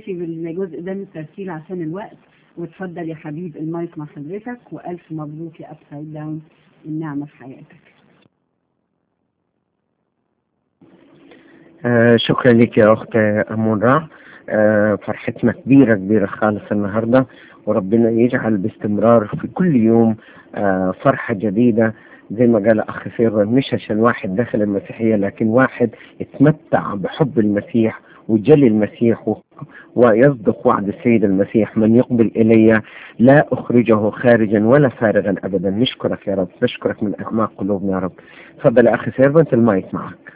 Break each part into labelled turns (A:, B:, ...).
A: نكتفي بالجزء ده من الترتيل عشان الوقت وتفضل يا حبيب المايك مع حضرتك والف مبروك يا ابسايد داون النعمه في حياتك
B: آه شكرا لك يا أخت أمون را آه فرحتنا كبيرة كبيرة خالص النهاردة وربنا يجعل باستمرار في كل يوم آه فرحة جديدة زي ما قال أخي سير مش عشان واحد دخل المسيحية لكن واحد اتمتع بحب المسيح وجلي المسيح و- ويصدق وعد السيد المسيح من يقبل إلي لا أخرجه خارجا ولا فارغا أبدا نشكرك يا رب نشكرك من أعماق قلوبنا يا رب تفضل يا أخي سيرفنت المايك معك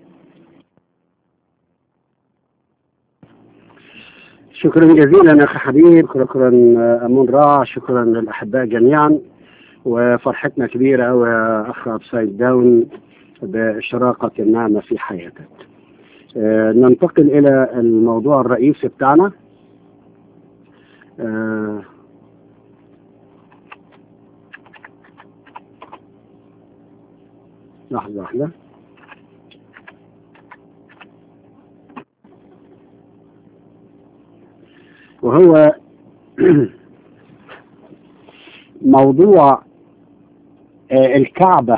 C: شكرا جزيلا اخي حبيب شكرا امون راع شكرا للاحباء جميعا وفرحتنا كبيره أوي يا اخ ابسايد داون باشراقه النعمه في حياتك. آه، ننتقل الى الموضوع الرئيسي بتاعنا. آه، لحظه واحده. وهو موضوع آه، الكعبة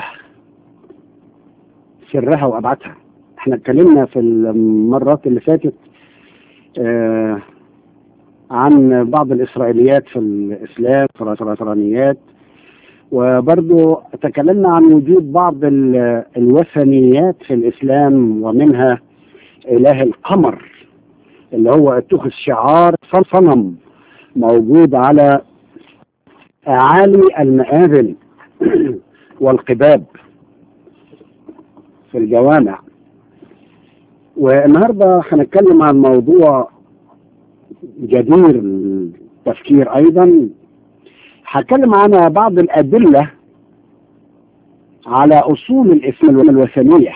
C: سرها وأبعادها احنا اتكلمنا في المرات اللي فاتت آه، عن بعض الإسرائيليات في الإسلام الفرانيات وبرضو تكلمنا عن وجود بعض ال- الوثنيات في الإسلام ومنها إله القمر اللي هو اتخذ شعار صنم موجود على أعالي المآذن والقباب في الجوامع والنهارده هنتكلم عن موضوع جدير التفكير أيضا هتكلم عن بعض الأدلة على أصول الإسلام الوثنية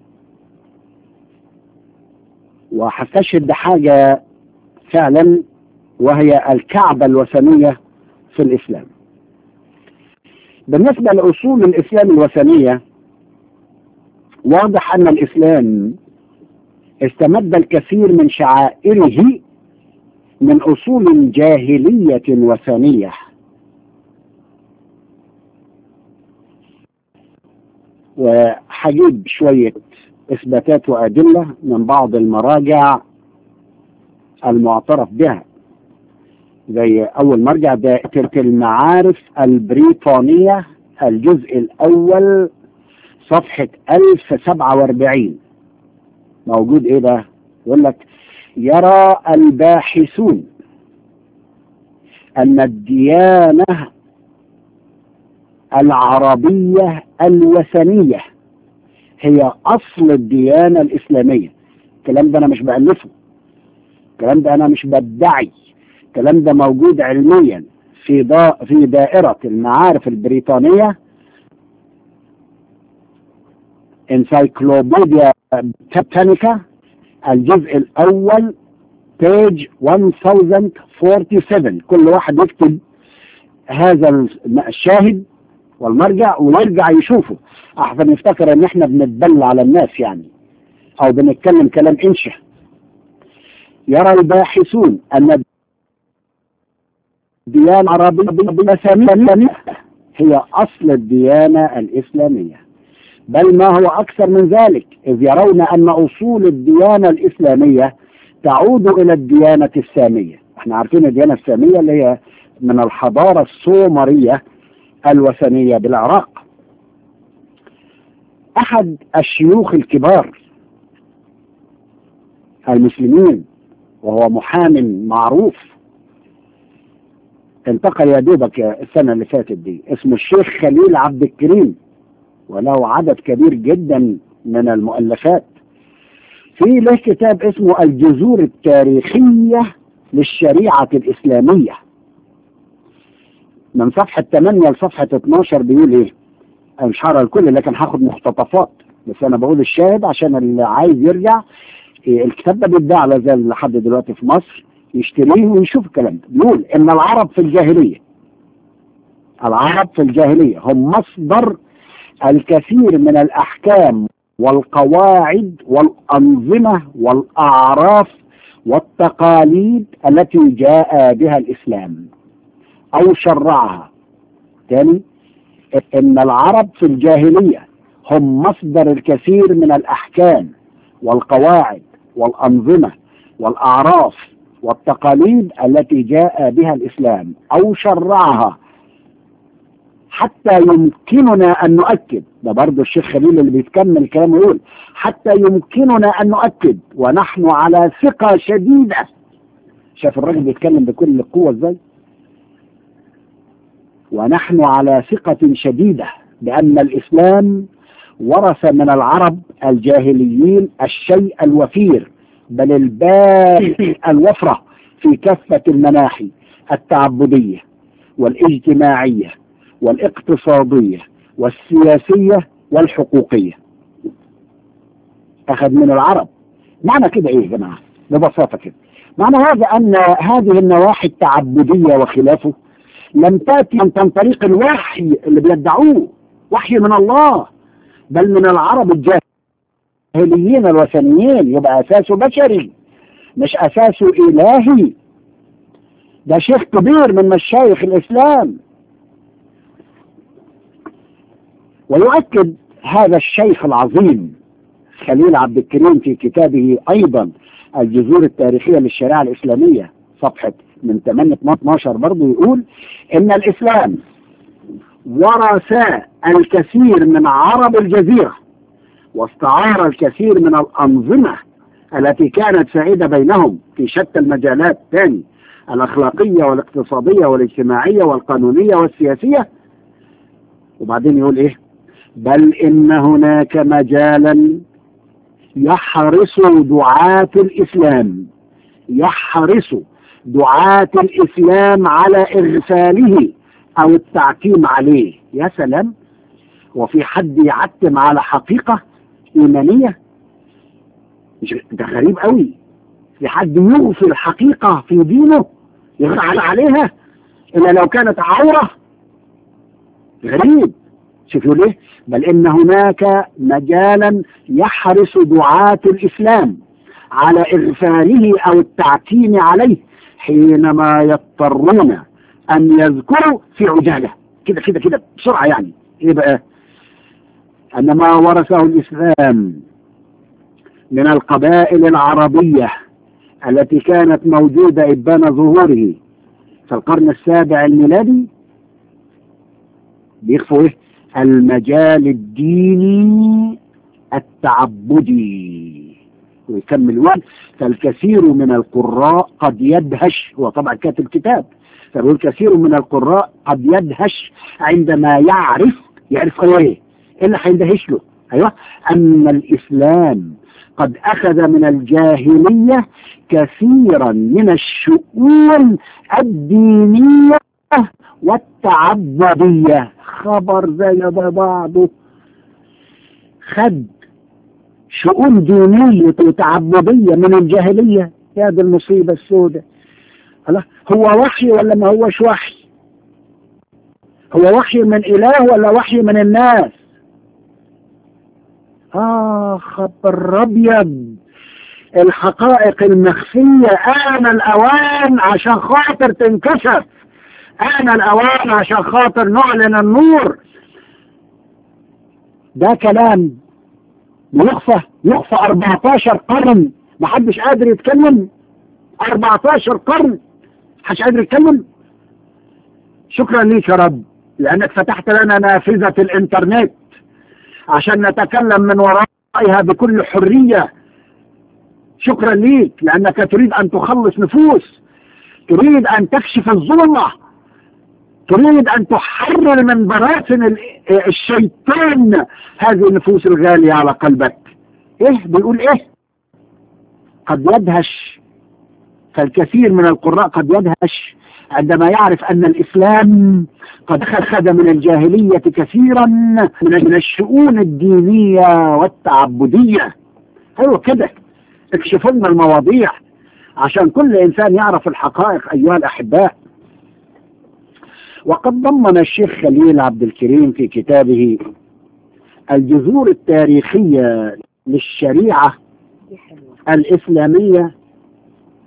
C: وهستشهد بحاجة فعلا وهي الكعبة الوثنية في الإسلام بالنسبة لأصول الإسلام الوثنية واضح أن الإسلام استمد الكثير من شعائره من أصول جاهلية وثنية وهجيب شوية إثباتات وأدلة من بعض المراجع المعترف بها زي أول مرجع دائرة المعارف البريطانية الجزء الأول صفحة 1047 موجود إيه ده؟ يقول لك يرى الباحثون أن الديانة العربية الوثنية هي أصل الديانة الإسلامية الكلام ده أنا مش بألفه الكلام ده أنا مش بدعي الكلام ده موجود علميا في دا في دائرة المعارف البريطانية انسايكلوبيديا تابتانيكا الجزء الأول بيج 1047 كل واحد يكتب هذا الشاهد والمرجع ويرجع يشوفه احسن يفتكر ان احنا بنتبلى على الناس يعني او بنتكلم كلام انشا يرى الباحثون ان الديانة العربية ثانية هي اصل الديانة الاسلامية بل ما هو اكثر من ذلك اذ يرون ان اصول الديانة الاسلامية تعود الى الديانة السامية احنا عارفين الديانة السامية اللي هي من الحضارة السومرية الوثنية بالعراق أحد الشيوخ الكبار المسلمين وهو محام معروف انتقل يا دوبك السنة اللي فاتت دي اسمه الشيخ خليل عبد الكريم وله عدد كبير جدا من المؤلفات في له كتاب اسمه الجذور التاريخية للشريعة الإسلامية من صفحة 8 لصفحة 12 بيقول ايه انا مش هقرا الكل لكن هاخد مقتطفات بس انا بقول الشاهد عشان اللي عايز يرجع إيه الكتاب ده بيتباع لا زال لحد دلوقتي في مصر يشتريه ويشوف الكلام ده بيقول ان العرب في الجاهلية العرب في الجاهلية هم مصدر الكثير من الاحكام والقواعد والانظمة والاعراف والتقاليد التي جاء بها الإسلام أو شرعها ثاني إن العرب في الجاهلية هم مصدر الكثير من الأحكام والقواعد والأنظمة والأعراف والتقاليد التي جاء بها الإسلام أو شرعها حتى يمكننا أن نؤكد ده برضه الشيخ خليل اللي بيتكمل الكلام يقول حتى يمكننا أن نؤكد ونحن على ثقة شديدة شاف الراجل بيتكلم بكل قوة ازاي ونحن على ثقة شديدة بأن الإسلام ورث من العرب الجاهليين الشيء الوفير بل الباقي الوفرة في كافة المناحي التعبدية والاجتماعية والاقتصادية والسياسية والحقوقية أخذ من العرب معنى كده إيه يا جماعة ببساطة كده معنى هذا أن هذه النواحي التعبدية وخلافه لم تأتي عن طريق الوحي اللي بيدعوه وحي من الله بل من العرب الجاهليين الوثنيين يبقى أساسه بشري مش أساسه إلهي ده شيخ كبير من مشايخ الإسلام ويؤكد هذا الشيخ العظيم خليل عبد الكريم في كتابه أيضا الجذور التاريخية للشريعة الإسلامية صفحة من 8 12 برضه يقول إن الإسلام ورث الكثير من عرب الجزيرة واستعار الكثير من الأنظمة التي كانت سائدة بينهم في شتى المجالات تاني الأخلاقية والاقتصادية والاجتماعية والقانونية والسياسية وبعدين يقول إيه بل إن هناك مجالا يحرص دعاة الإسلام يحرص دعاة الإسلام على إغفاله أو التعتيم عليه يا سلام وفي حد يعتم على حقيقة إيمانية مش ده غريب قوي في حد يغفل حقيقة في دينه يغفل عليها إلا لو كانت عورة غريب شوفوا ليه بل إن هناك مجالا يحرص دعاة الإسلام على إغفاله أو التعتيم عليه حينما يضطرون أن يذكروا في عجالة كده كده كده بسرعة يعني إيه بقى أن ما ورثه الإسلام من القبائل العربية التي كانت موجودة إبان ظهوره في القرن السابع الميلادي بيخفوا إيه المجال الديني التعبدي ويكمل وقت فالكثير من القراء قد يدهش هو طبعا كاتب كتاب فبيقول كثير من القراء قد يدهش عندما يعرف يعرف ايه ايه اللي هيندهش له ايوه ان الاسلام قد اخذ من الجاهليه كثيرا من الشؤون الدينيه والتعبديه خبر زي بعضه خد شؤون دينية وتعبدية من الجاهلية يا دي المصيبة السوداء الله هو وحي ولا ما هوش وحي هو وحي من إله ولا وحي من الناس آه خبر أبيض الحقائق المخفية آن الأوان عشان خاطر تنكشف آن الأوان عشان خاطر نعلن النور ده كلام يخفى يخفى 14 قرن محدش قادر يتكلم 14 قرن محدش قادر يتكلم شكرا ليك يا رب لأنك فتحت لنا نافذة الإنترنت عشان نتكلم من ورائها بكل حرية شكرا ليك لأنك تريد أن تخلص نفوس تريد أن تكشف الظلمة تريد أن تحرر من براثن الشيطان هذه النفوس الغالية على قلبك إيه بيقول إيه قد يدهش فالكثير من القراء قد يدهش عندما يعرف أن الإسلام قد أخذ من الجاهلية كثيرا من الشؤون الدينية والتعبدية أيوة كده اكشفوا لنا المواضيع عشان كل إنسان يعرف الحقائق أيها الأحباء وقد ضمن الشيخ خليل عبد الكريم في كتابه الجذور التاريخية للشريعة الإسلامية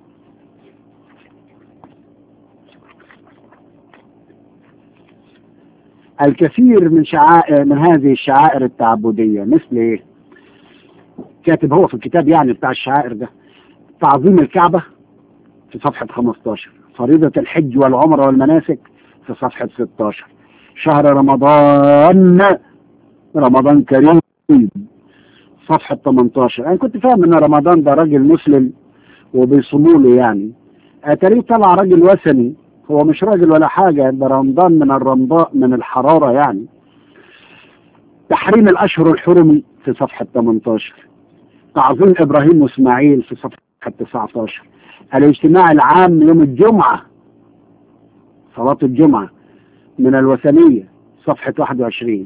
C: الكثير من شعائر من هذه الشعائر التعبدية مثل ايه كاتب هو في الكتاب يعني بتاع الشعائر ده تعظيم الكعبة في صفحة 15 فريضة الحج والعمرة والمناسك في صفحة 16 شهر رمضان رمضان كريم صفحة 18 أنا كنت فاهم إن رمضان ده راجل مسلم وبيصوموا له يعني أتاريه طلع راجل وثني هو مش راجل ولا حاجة ده رمضان من الرمضاء من الحرارة يعني تحريم الأشهر الحرمي في صفحة 18 تعظيم إبراهيم وإسماعيل في صفحة 19 الاجتماع العام يوم الجمعة صلاة الجمعة من الوثنية صفحة 21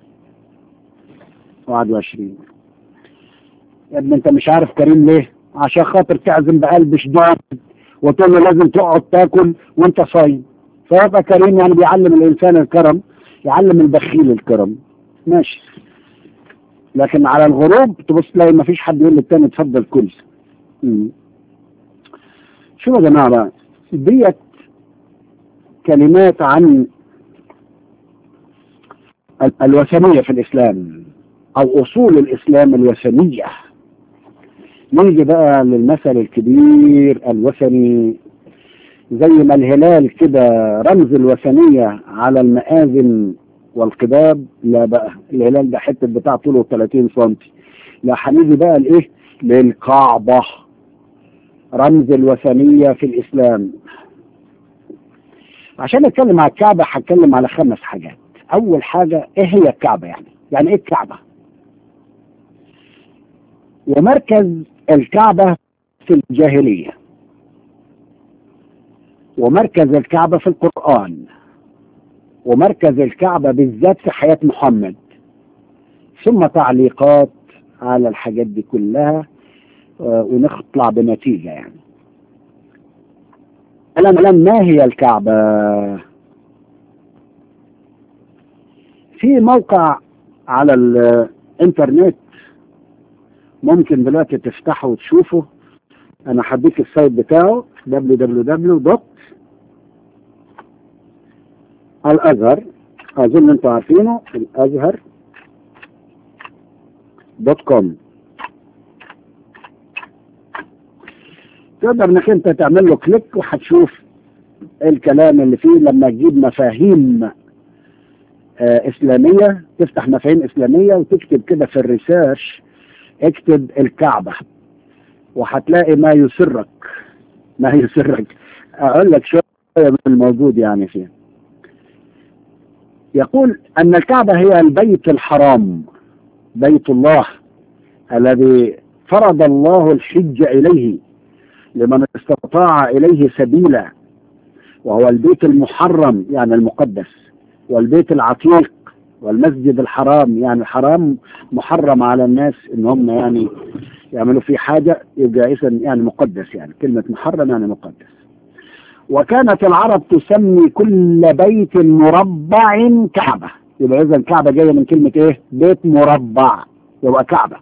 C: 21 يا ابني انت مش عارف كريم ليه عشان خاطر تعزم بقلب شداد وتقول له لازم تقعد تاكل وانت صايم فيبقى كريم يعني بيعلم الانسان الكرم يعلم البخيل الكرم ماشي لكن على الغروب تبص تلاقي ما فيش حد يقول للتاني اتفضل كل مم. شوفوا يا جماعه بقى ديت كلمات عن ال- الوثنيه في الاسلام او اصول الاسلام الوثنيه نيجي بقى للمثل الكبير الوثني زي ما الهلال كده رمز الوثنية على المآذن والقباب لا بقى الهلال ده حتة بتاع طوله 30 سنتي لا هنيجي بقى لايه للكعبة رمز الوثنية في الإسلام عشان اتكلم على الكعبة هتكلم على خمس حاجات أول حاجة إيه هي الكعبة يعني يعني إيه الكعبة ومركز الكعبة في الجاهلية ومركز الكعبة في القرآن ومركز الكعبة بالذات في حياة محمد ثم تعليقات على الحاجات دي كلها آه، ونطلع بنتيجة يعني أولا ما هي الكعبة في موقع على الانترنت ممكن دلوقتي تفتحه وتشوفه انا هديك السايت بتاعه www. الازهر اظن انتوا عارفينه الازهر دوت كوم تقدر انك انت تعمل له كليك وهتشوف الكلام اللي فيه لما تجيب مفاهيم آه اسلاميه تفتح مفاهيم اسلاميه وتكتب كده في الريسيرش اكتب الكعبه وهتلاقي ما يسرك ما يسرك اقول لك شويه من الموجود يعني فيه يقول ان الكعبه هي البيت الحرام بيت الله الذي فرض الله الحج اليه لمن استطاع اليه سبيلا وهو البيت المحرم يعني المقدس والبيت العتيق والمسجد الحرام يعني الحرام محرم على الناس ان هم يعني يعملوا فيه حاجه يبقى اذا يعني مقدس يعني كلمه محرم يعني مقدس وكانت العرب تسمي كل بيت مربع كعبه يبقى اذا الكعبه جايه من كلمه ايه؟ بيت مربع يبقى كعبه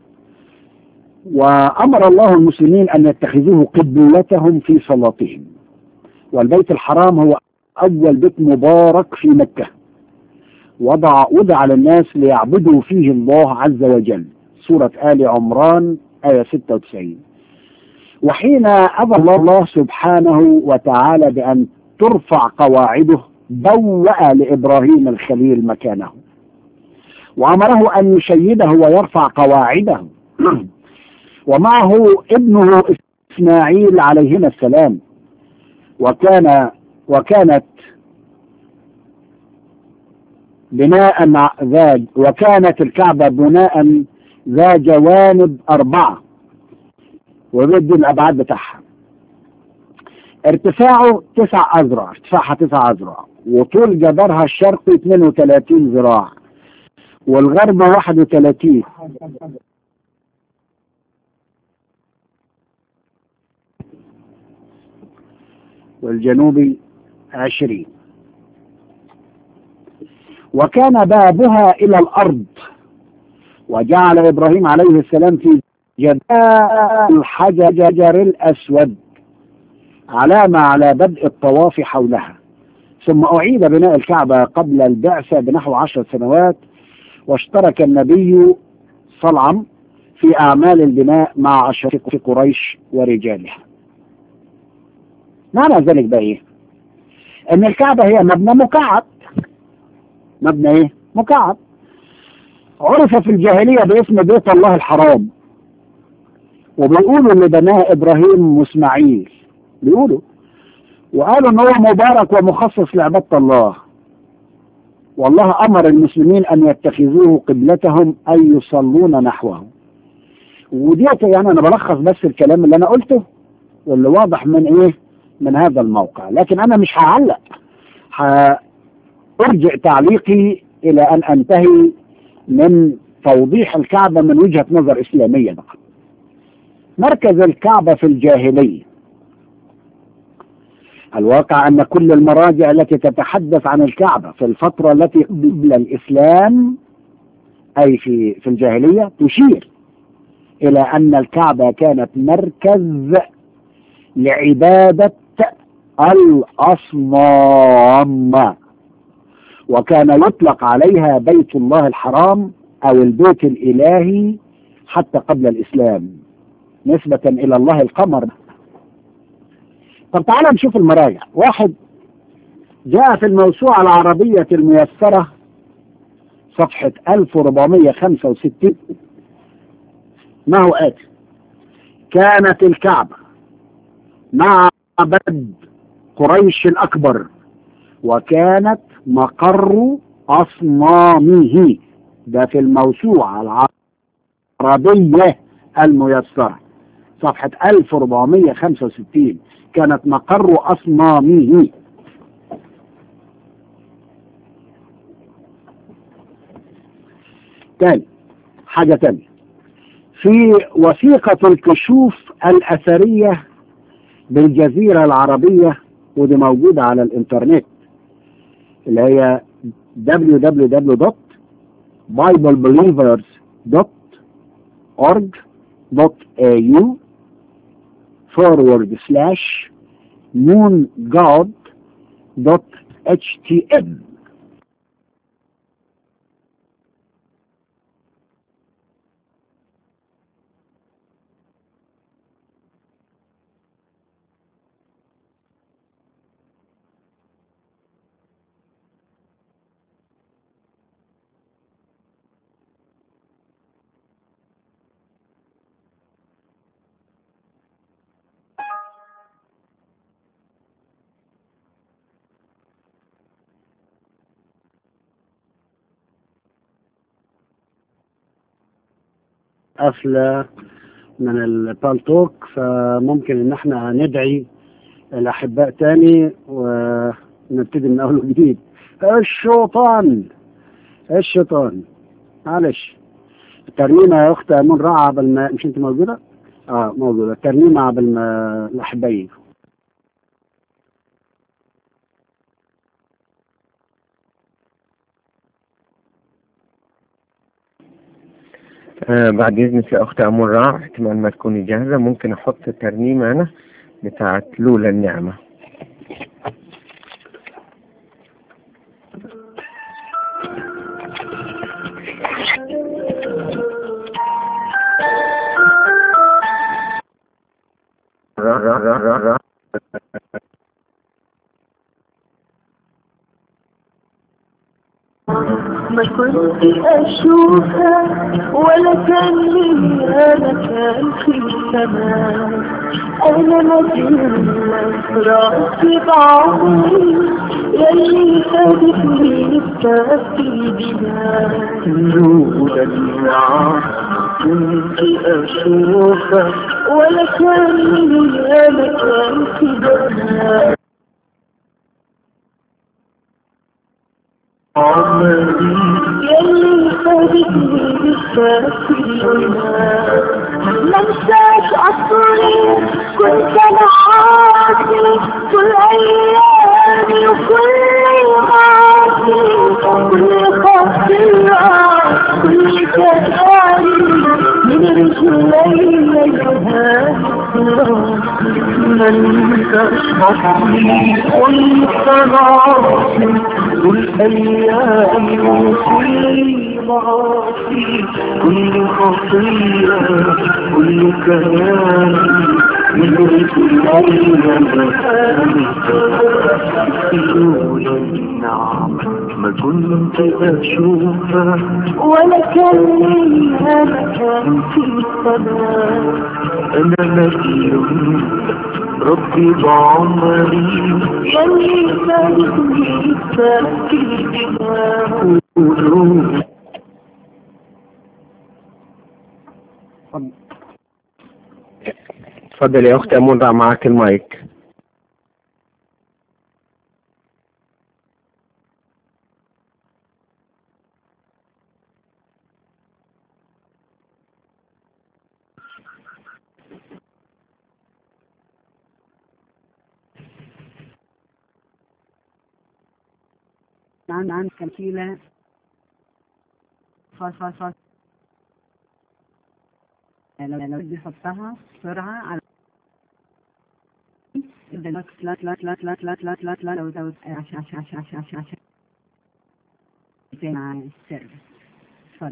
C: وامر الله المسلمين ان يتخذوه قبلتهم في صلاتهم والبيت الحرام هو اول بيت مبارك في مكه وضع وضع للناس ليعبدوا فيه الله عز وجل سورة آل عمران آية 96 وحين أبى الله سبحانه وتعالى بأن ترفع قواعده بوأ لإبراهيم الخليل مكانه وأمره أن يشيده ويرفع قواعده ومعه ابنه إسماعيل عليهما السلام وكان وكانت بناء ذا وكانت الكعبة بناء ذا جوانب أربعة وبدي الأبعاد بتاعها ارتفاعه تسع أذرع ارتفاعها تسع أذرع وطول جدارها الشرقي 32 ذراع والغرب 31 والجنوبي 20 وكان بابها إلى الأرض وجعل إبراهيم عليه السلام في جبال الحجر الأسود علامة على بدء الطواف حولها ثم أعيد بناء الكعبة قبل البعثة بنحو عشر سنوات واشترك النبي صلعم في أعمال البناء مع عشرة قريش ورجالها معنى ذلك بقى إيه؟ إن الكعبة هي مبنى مكعب مبنى إيه؟ مكعب عرف في الجاهلية باسم بيت الله الحرام وبيقولوا اللي بناه إبراهيم وإسماعيل بيقولوا وقالوا إن هو مبارك ومخصص لعبادة الله والله أمر المسلمين أن يتخذوه قبلتهم أي يصلون نحوه وديت يعني أنا بلخص بس الكلام اللي أنا قلته واللي واضح من إيه من هذا الموقع لكن أنا مش هعلق هأرجع تعليقي إلى أن أنتهي من توضيح الكعبة من وجهة نظر إسلامية بقى مركز الكعبة في الجاهلية الواقع أن كل المراجع التي تتحدث عن الكعبة في الفترة التي قبل الإسلام أي في في الجاهلية تشير إلى أن الكعبة كانت مركز لعبادة الأصنام وكان يطلق عليها بيت الله الحرام أو البيت الإلهي حتى قبل الإسلام نسبة إلى الله القمر طب تعالى نشوف المراجع واحد جاء في الموسوعة العربية الميسرة صفحة 1465 ما هو آتي كانت الكعبة معبد قريش الأكبر وكانت مقر أصنامه ده في الموسوعة العربية الميسرة صفحة 1465 كانت مقر أصنامه تاني حاجة تانية في وثيقة الكشوف الأثرية بالجزيرة العربية ودي موجودة على الإنترنت اللي هي www.biblebelievers.org.au forward slash moongod.htm قفلة من البالتوك فممكن ان احنا ندعي الاحباء تاني ونبتدي من اول وجديد الشيطان الشيطان معلش الترنيمة يا اخت امون رائعة قبل ما مش انت موجودة؟ اه موجودة الترنيمة قبل ما الاحباء يجوا
B: آه بعد إذنك يا أخت أمون راع احتمال ما تكوني جاهزة ممكن أحط ترنيمة أنا بتاعت لولا النعمة را را را را را.
D: ما كنت أشوفها ولا كان ليا مكان في السماء أنا مدينة راسي بعمري يلي خدتني لسه في البلاد
B: لولا النعم
D: كنت أشوفها ولا كان ليا مكان في السماء
B: عمري
D: يلي خدتني لسه في البلاد منساش أصلي كنت أنا عاطي كل أيامي وكل معاصي كل خطيئة كل كلامي من رجلي لها أنت أصلي وانت ناصي كل أيام وكل معاصي كل خطية كل كلام يدرك الأيام لولا النعمة ما كنت أشوفها ولا كان ليها مكان في السماء أنا مديون ربي بعمري يلي فارقني فاكر دماغ قلوب
B: اتفضل يا اختي امون معاك المايك
A: عن عن كفيلة فاس فاس فاس لو لو بدي احطها بسرعة على لا لا لا لا لا لا لا لا لا لا لو زود عشان عشان عشان عشان عشان عشان زي مع السيرفيس اتفضل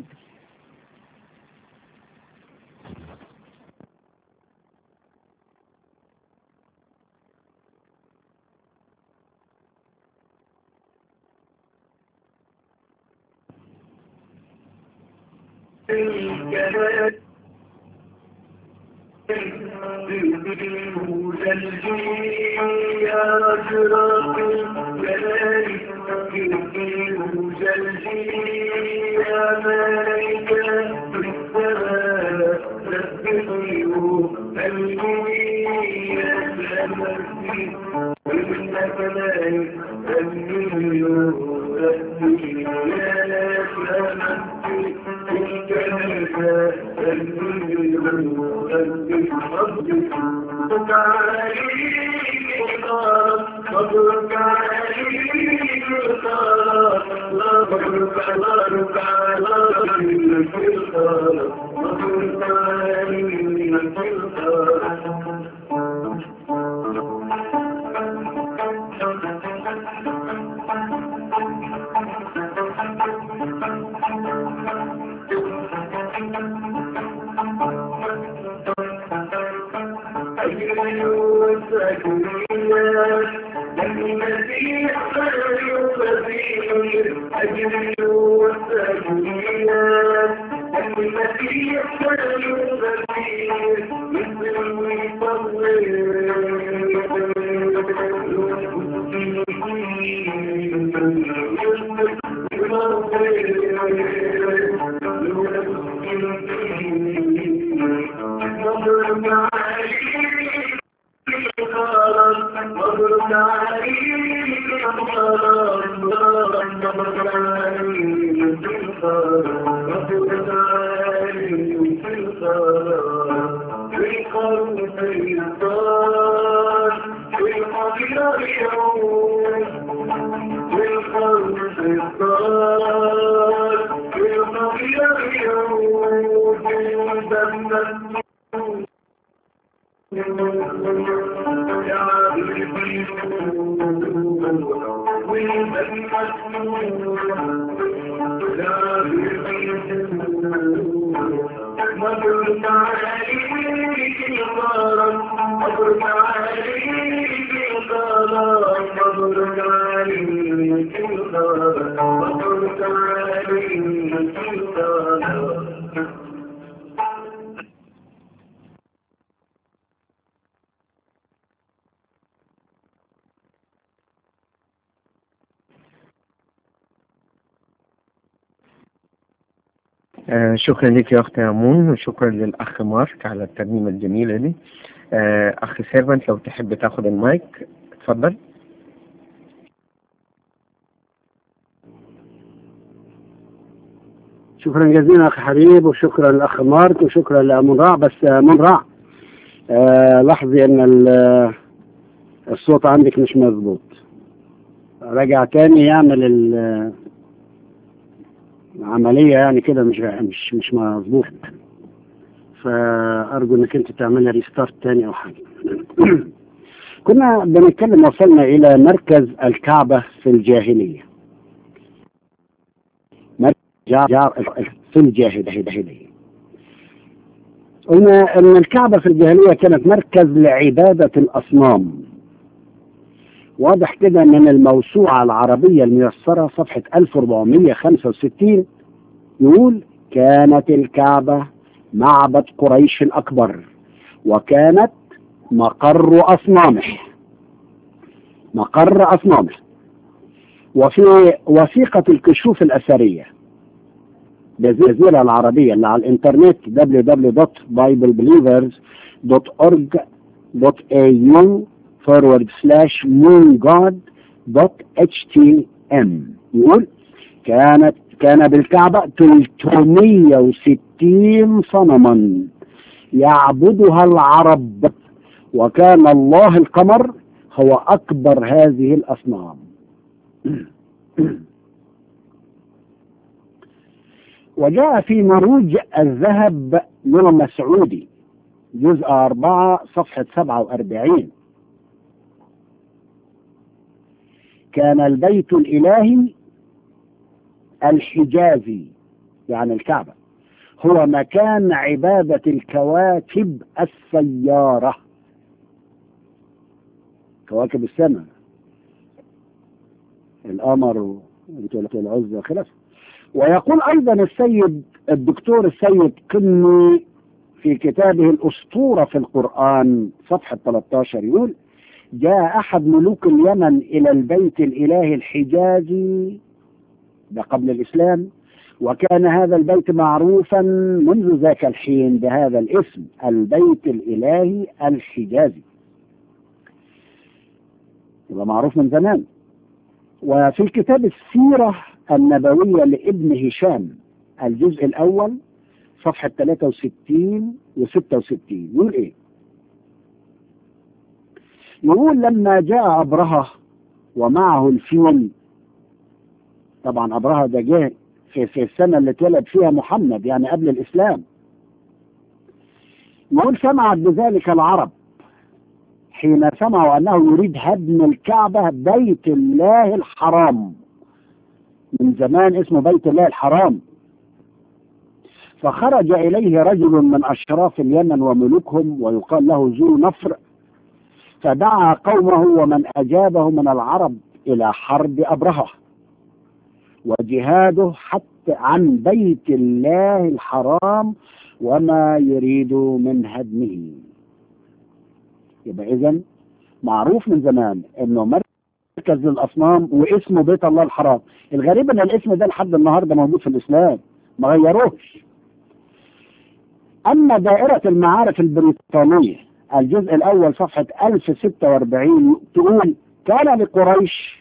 B: آه شكرا لك يا اختي امون وشكرا للاخ مارك على الترنيمه الجميله دي آه اخ سيرفنت لو تحب تاخد المايك اتفضل
C: شكرا جزيلا اخ حبيب وشكرا الاخ مارك وشكرا لمنرع بس منرع آه لاحظي ان ال- الصوت عندك مش مظبوط رجع تاني يعمل ال- العملية يعني كده مش مش مش مظبوط فأرجو إنك أنت تعملها ريستارت تاني أو حاجة كنا بنتكلم وصلنا إلى مركز الكعبة في الجاهلية مركز في الجاهلية قلنا أن الكعبة في الجاهلية كانت مركز لعبادة الأصنام واضح كده من الموسوعة العربية الميسرة صفحة 1465 يقول كانت الكعبة معبد قريش الأكبر وكانت مقر أصنامه مقر أصنامه وفي وثيقة الكشوف الأثرية الجزيرة العربية اللي على الإنترنت www.biblebelievers.org.au forward slash moongod.htm يقول كانت كان بالكعبة 360 صنما يعبدها العرب وكان الله القمر هو أكبر هذه الأصنام وجاء في مروج الذهب للمسعودي جزء أربعة صفحة سبعة وأربعين كان البيت الإلهي الحجازي يعني الكعبة هو مكان عبادة الكواكب السيارة كواكب السماء القمر وبتولة العزة خلاف ويقول أيضا السيد الدكتور السيد قني في كتابه الأسطورة في القرآن صفحة 13 يقول جاء أحد ملوك اليمن إلى البيت الإلهي الحجازي ده قبل الإسلام وكان هذا البيت معروفا منذ ذاك الحين بهذا الاسم البيت الإلهي الحجازي يبقى معروف من زمان وفي الكتاب السيرة النبوية لابن هشام الجزء الأول صفحة 63 و 66 يقول إيه؟ يقول لما جاء أبرهة ومعه الفيل طبعا أبرهة ده جه في, في السنة اللي اتولد فيها محمد يعني قبل الإسلام يقول سمعت بذلك العرب حين سمعوا أنه يريد هدم الكعبة بيت الله الحرام من زمان اسمه بيت الله الحرام فخرج إليه رجل من أشراف اليمن وملوكهم ويقال له ذو نفر فدعا قومه ومن أجابه من العرب إلى حرب أبرهة وجهاده حتى عن بيت الله الحرام وما يريد من هدمه يبقى إذا معروف من زمان إنه مركز للأصنام واسمه بيت الله الحرام الغريب إن الاسم ده لحد النهارده موجود في الإسلام ما غيروش أما دائرة المعارف البريطانية الجزء الأول صفحة 1046 تقول كان لقريش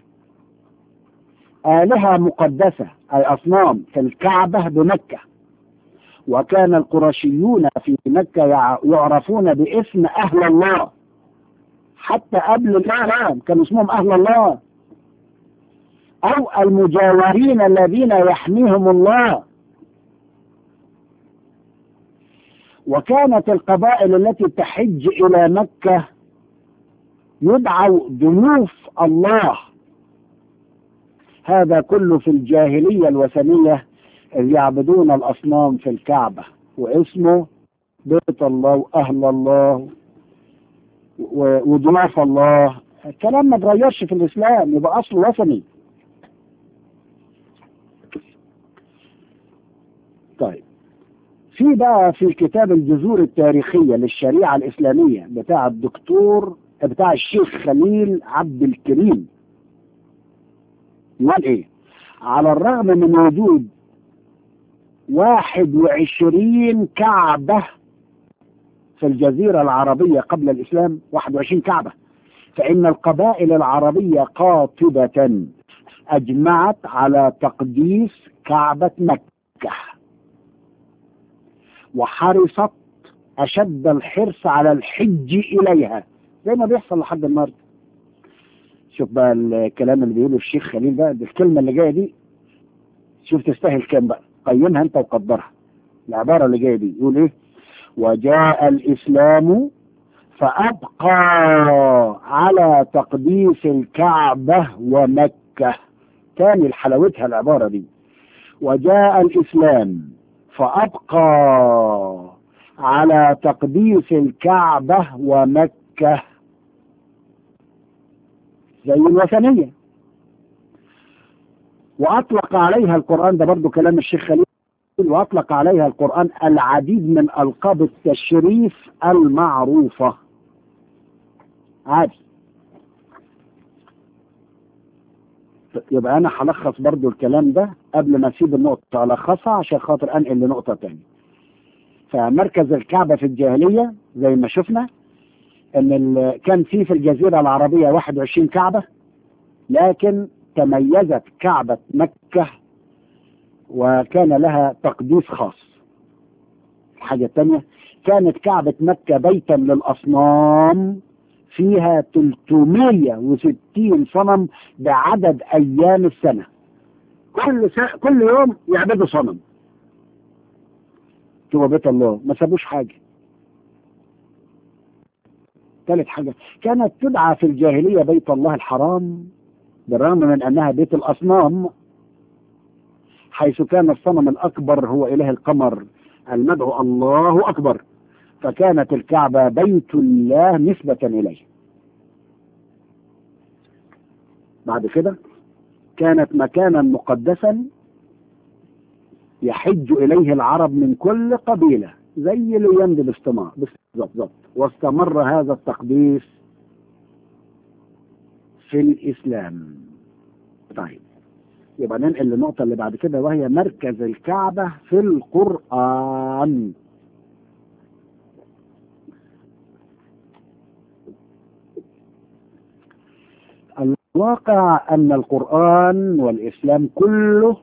C: آلهة مقدسة أي أصنام في الكعبة بمكة وكان القرشيون في مكة يعرفون باسم أهل الله حتى قبل الإسلام كانوا اسمهم أهل الله أو المجاورين الذين يحميهم الله وكانت القبائل التي تحج إلى مكة يدعوا ضيوف الله هذا كله في الجاهلية الوثنية اللي يعبدون الأصنام في الكعبة واسمه بيت الله وأهل الله وضيوف الله الكلام ما اتغيرش في الإسلام يبقى أصله وثني طيب في بقى في كتاب الجذور التاريخية للشريعة الإسلامية بتاع الدكتور بتاع الشيخ خليل عبد الكريم يقول ايه على الرغم من وجود واحد وعشرين كعبة في الجزيرة العربية قبل الإسلام واحد وعشرين كعبة فإن القبائل العربية قاطبة أجمعت على تقديس كعبة مكة وحرصت أشد الحرص على الحج إليها زي ما بيحصل لحد النهارده شوف بقى الكلام اللي بيقوله الشيخ خليل بقى الكلمة اللي جاية دي شوف تستاهل كام بقى قيمها انت وقدرها العبارة اللي جاية دي يقول ايه وجاء الإسلام فأبقى على تقديس الكعبة ومكة تاني حلاوتها العبارة دي وجاء الإسلام فأبقى على تقديس الكعبة ومكة زي الوثنية وأطلق عليها القرآن ده برضو كلام الشيخ خليل وأطلق عليها القرآن العديد من ألقاب التشريف المعروفة عادي يبقى أنا هلخص برضو الكلام ده قبل ما أسيب النقطة ألخصها عشان خاطر أنقل لنقطة تانية فمركز الكعبة في الجاهلية زي ما شفنا ان ال- كان في في الجزيرة العربية 21 كعبة لكن تميزت كعبة مكة وكان لها تقديس خاص الحاجة الثانية كانت كعبة مكة بيتا للأصنام فيها 360 صنم بعدد أيام السنة كل سا... كل يوم يعبدوا صنم جوه بيت الله ما سابوش حاجة ثالث حاجة كانت تدعى في الجاهلية بيت الله الحرام بالرغم من أنها بيت الأصنام حيث كان الصنم الأكبر هو إله القمر المدعو الله أكبر فكانت الكعبة بيت الله نسبة إليه بعد كده كانت مكانا مقدسا يحج إليه العرب من كل قبيلة زي الأيام دي باستمرار بالظبط واستمر هذا التقديس في الإسلام طيب يبقى ننقل للنقطة اللي بعد كده وهي مركز الكعبة في القرآن الواقع أن القرآن والإسلام كله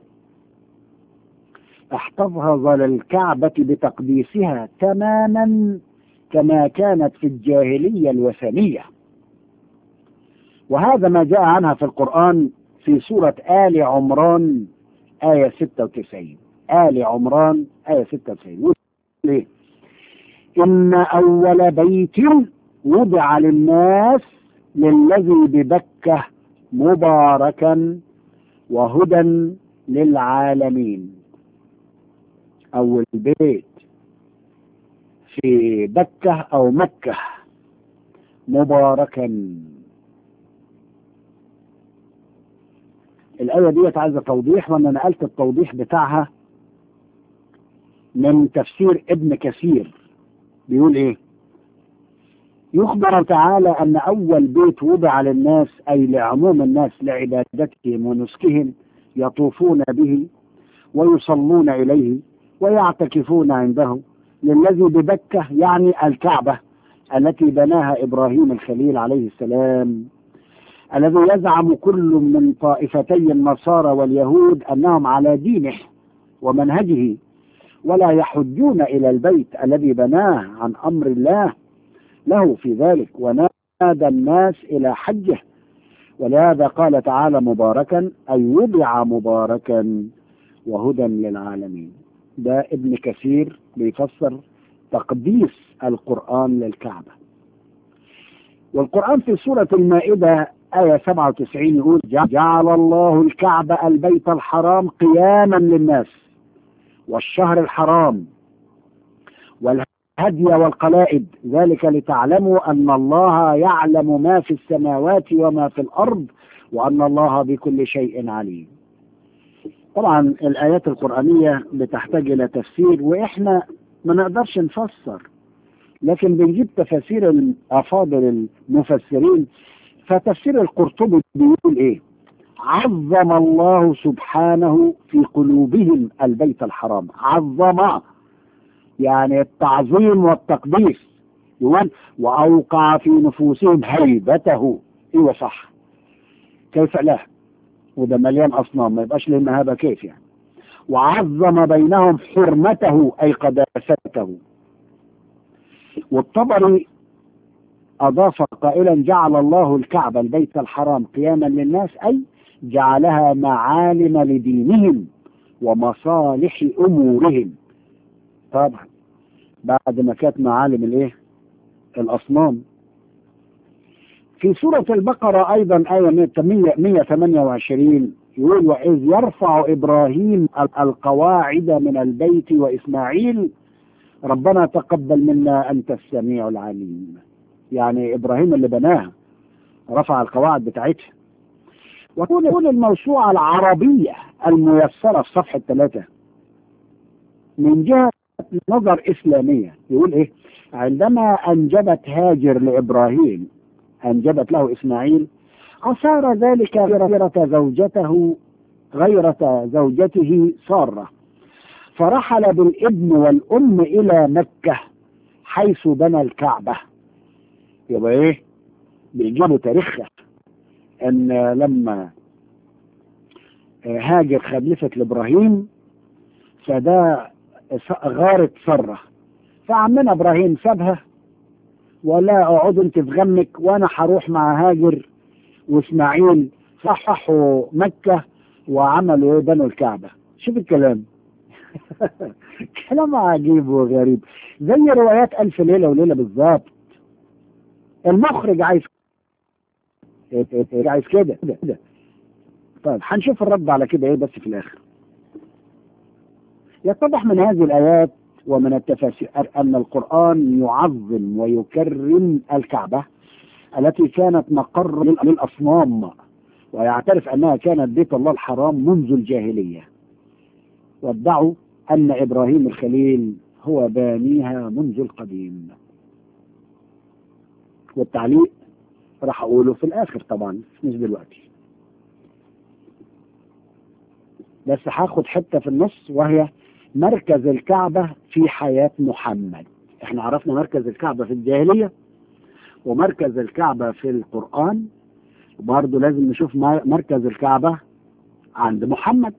C: احتفظ للكعبة بتقديسها تماما كما كانت في الجاهلية الوثنية وهذا ما جاء عنها في القرآن في سورة آل عمران آية 96 آل عمران آية 96 ليه؟ إن أول بيت وضع للناس للذي ببكة مباركا وهدى للعالمين أول بيت في بكة أو مكة مباركا الآية دي عايزة توضيح وأنا نقلت التوضيح بتاعها من تفسير ابن كثير بيقول إيه يخبر تعالى أن أول بيت وضع للناس أي لعموم الناس لعبادتهم ونسكهم يطوفون به ويصلون إليه ويعتكفون عنده للذي ببكة يعني الكعبة التي بناها إبراهيم الخليل عليه السلام الذي يزعم كل من طائفتي النصارى واليهود أنهم على دينه ومنهجه ولا يحجون إلى البيت الذي بناه عن أمر الله له في ذلك ونادى الناس إلى حجه ولهذا قال تعالى مباركا أي وضع مباركا وهدى للعالمين ده ابن كثير بيفسر تقديس القرآن للكعبة والقرآن في سورة المائدة آية 97 يقول جعل الله الكعبة البيت الحرام قياما للناس والشهر الحرام والهدي والقلائد ذلك لتعلموا أن الله يعلم ما في السماوات وما في الأرض وأن الله بكل شيء عليم طبعا الآيات القرآنية بتحتاج إلى تفسير وإحنا ما نقدرش نفسر لكن بنجيب تفاسير الأفاضل المفسرين فتفسير القرطبي بيقول إيه عظم الله سبحانه في قلوبهم البيت الحرام عظم يعني التعظيم والتقديس يقول وأوقع في نفوسهم هيبته ايوه صح كيف لا وده مليان أصنام ما يبقاش لهم هذا كيف يعني وعظم بينهم حرمته أي قداسته والطبري أضاف قائلا جعل الله الكعبة البيت الحرام قياما للناس أي جعلها معالم لدينهم ومصالح أمورهم طبعا بعد ما كانت معالم الايه الأصنام في سورة البقرة أيضا آية 128 يقول وإذ يرفع إبراهيم القواعد من البيت وإسماعيل ربنا تقبل منا أنت السميع العليم يعني إبراهيم اللي بناها رفع القواعد بتاعتها وتقول الموسوعة العربية الميسرة في صفحة ثلاثة من جهة نظر إسلامية يقول إيه عندما أنجبت هاجر لإبراهيم أنجبت له إسماعيل أثار ذلك غيرة زوجته غيرة زوجته سارة فرحل بالابن والأم إلى مكة حيث بنى الكعبة يبقى إيه بيجيبوا تاريخها أن لما هاجر خلفت لإبراهيم فده غارت سرة فعمنا إبراهيم سابها ولا اقعدوا انت في غمك وانا هروح مع هاجر واسماعيل صححوا مكة وعملوا ايه بنوا الكعبة شوف الكلام كلام عجيب وغريب زي روايات ألف ليلة وليلة بالظبط المخرج عايز عايز كده طيب هنشوف الرد على كده ايه بس في الاخر يتضح من هذه الايات ومن التفاسير أن القرآن يعظم ويكرم الكعبة التي كانت مقر للأصنام ويعترف أنها كانت بيت الله الحرام منذ الجاهلية وادعوا أن إبراهيم الخليل هو بانيها منذ القديم والتعليق راح أقوله في الآخر طبعا مش دلوقتي بس هاخد حتة في النص وهي مركز الكعبة في حياة محمد احنا عرفنا مركز الكعبة في الجاهلية ومركز الكعبة في القرآن برضه لازم نشوف مركز الكعبة عند محمد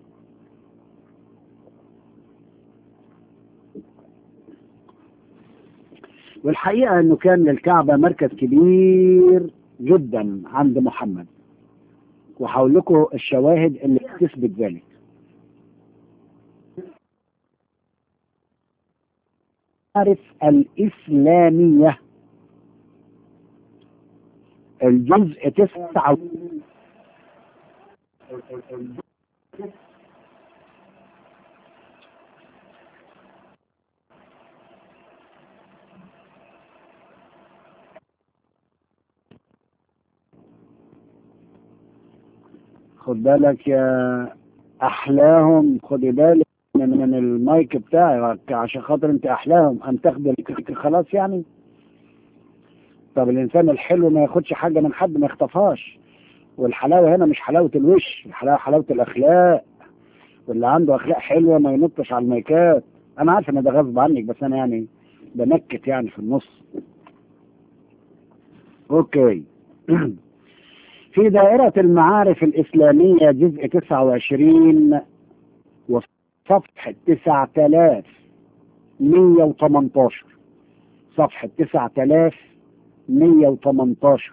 C: والحقيقة انه كان للكعبة مركز كبير جدا عند محمد وهقول لكم الشواهد اللي تثبت ذلك المعارف الإسلامية الجزء تسعة خد بالك يا أحلاهم خدي بالك من, من المايك بتاعي عشان خاطر انت احلاهم ان تاخد خلاص يعني طب الانسان الحلو ما ياخدش حاجه من حد ما يخطفهاش والحلاوه هنا مش حلاوه الوش الحلاوه حلاوه الاخلاق واللي عنده اخلاق حلوه ما ينطش على المايكات انا عارف ان ده غصب عنك بس انا يعني بنكت يعني في النص اوكي في دائرة المعارف الإسلامية جزء 29 صفحة 9118 صفحة 9118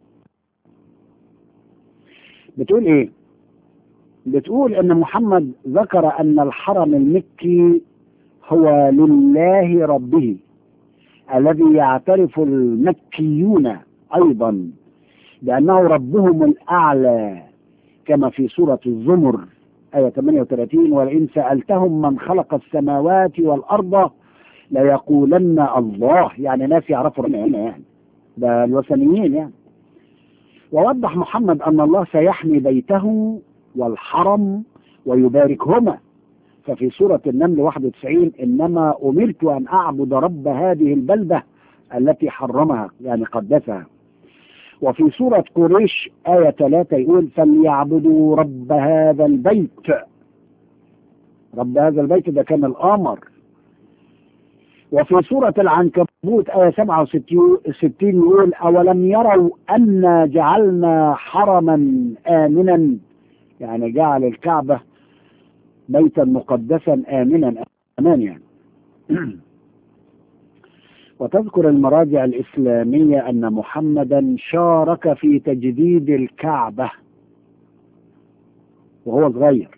C: بتقول ايه بتقول ان محمد ذكر ان الحرم المكي هو لله ربه الذي يعترف المكيون ايضا بانه ربهم الاعلى كما في سورة الزمر آية 38 ولئن سألتهم من خلق السماوات والأرض ليقولن الله يعني ناس يعرفوا ربنا يعني ده الوثنيين يعني ووضح محمد أن الله سيحمي بيته والحرم ويباركهما ففي سورة النمل 91 إنما أمرت أن أعبد رب هذه البلدة التي حرمها يعني قدسها وفي سورة قريش آية 3 يقول فليعبدوا رب هذا البيت رب هذا البيت ده كان الأمر وفي سورة العنكبوت آية 67 يقول أولم يروا أن جعلنا حرما آمنا يعني جعل الكعبة بيتا مقدسا آمنا أمان يعني وتذكر المراجع الإسلامية أن محمدا شارك في تجديد الكعبة وهو صغير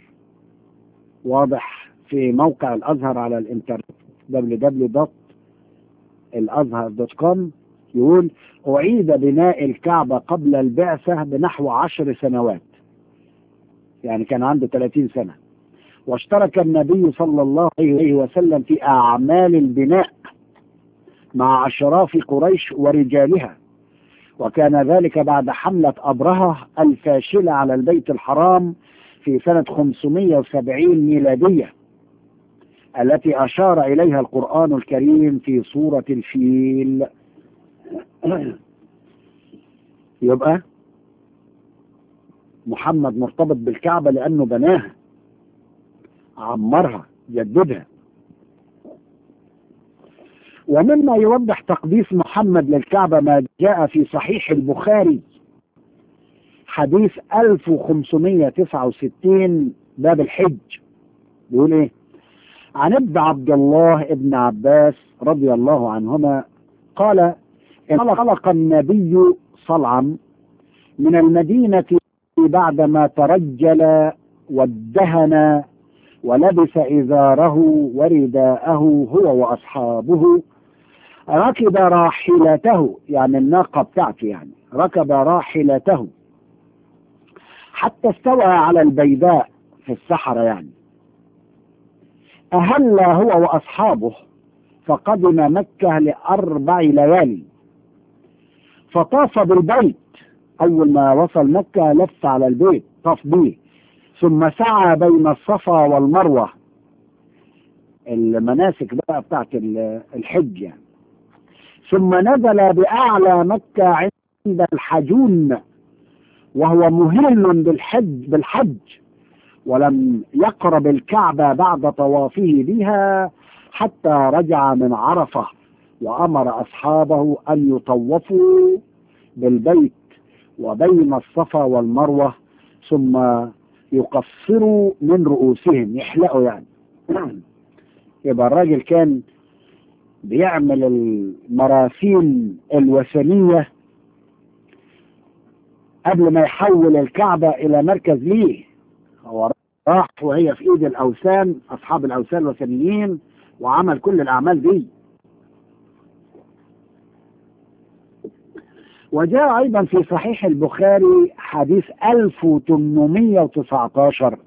C: واضح في موقع الأزهر على الإنترنت الازهر دوت كوم يقول اعيد بناء الكعبة قبل البعثة بنحو عشر سنوات يعني كان عنده 30 سنة واشترك النبي صلى الله عليه وسلم في اعمال البناء مع اشراف قريش ورجالها وكان ذلك بعد حملة أبرهة الفاشلة على البيت الحرام في سنة 570 ميلادية التي أشار إليها القرآن الكريم في سورة الفيل يبقى محمد مرتبط بالكعبة لأنه بناها عمرها جددها ومما يوضح تقديس محمد للكعبة ما جاء في صحيح البخاري حديث 1569 باب الحج بيقول ايه عن ابن عبد الله ابن عباس رضي الله عنهما قال انطلق النبي صلعا من المدينة بعدما ترجل وادهن ولبس إزاره ورداءه هو وأصحابه ركب راحلته يعني الناقة بتاعته يعني ركب راحلته حتى استوى على البيداء في الصحراء يعني أهل هو وأصحابه فقدم مكة لأربع ليالي فطاف بالبيت أول ما وصل مكة لف على البيت طاف به ثم سعى بين الصفا والمروة المناسك بقى بتاعت الحج يعني ثم نزل بأعلى مكة عند الحجون وهو مهل بالحج بالحج ولم يقرب الكعبة بعد طوافه بها حتى رجع من عرفة وأمر أصحابه أن يطوفوا بالبيت وبين الصفا والمروة ثم يقصروا من رؤوسهم يحلقوا يعني يبقى الراجل كان بيعمل المراسيم الوثنية قبل ما يحول الكعبة إلى مركز ليه هو راح وهي في إيد الأوثان أصحاب الأوثان الوثنيين وعمل كل الأعمال دي وجاء أيضا في صحيح البخاري حديث 1819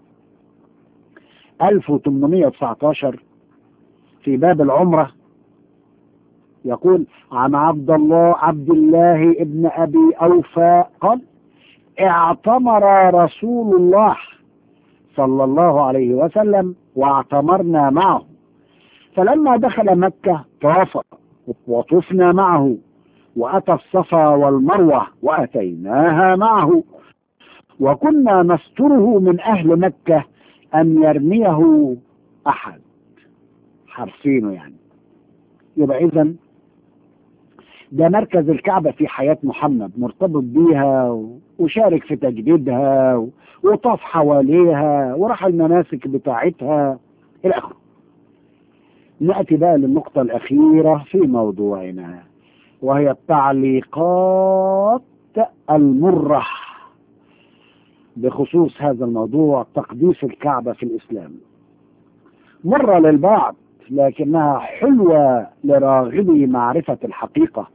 C: 1819 في باب العمرة يقول عن عبد الله عبد الله ابن أبي أوفى قال اعتمر رسول الله صلى الله عليه وسلم واعتمرنا معه فلما دخل مكة طاف وطفنا معه وأتى الصفا والمروة وأتيناها معه وكنا نستره من أهل مكة أن يرميه أحد حرفينه يعني يبقى إذا ده مركز الكعبة في حياة محمد مرتبط بيها وشارك في تجديدها وطاف حواليها وراح المناسك بتاعتها إلى آخره نأتي بقى للنقطة الأخيرة في موضوعنا وهي التعليقات المرة بخصوص هذا الموضوع تقديس الكعبة في الإسلام مرة للبعض لكنها حلوة لراغبي معرفة الحقيقة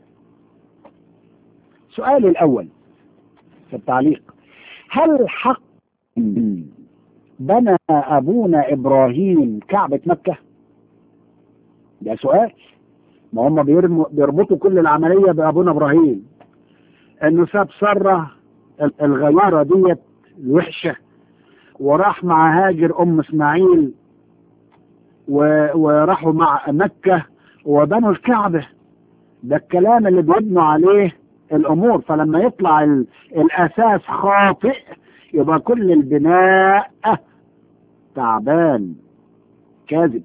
C: سؤالي الأول في التعليق هل حق بنى أبونا إبراهيم كعبة مكة ده سؤال ما هم بيربطوا كل العملية بأبونا إبراهيم إنه ساب سرة الغيارة ديت الوحشة وراح مع هاجر أم إسماعيل وراحوا مع مكة وبنوا الكعبة ده الكلام اللي بيبنوا عليه الأمور فلما يطلع الأساس خاطئ يبقى كل البناء تعبان كاذب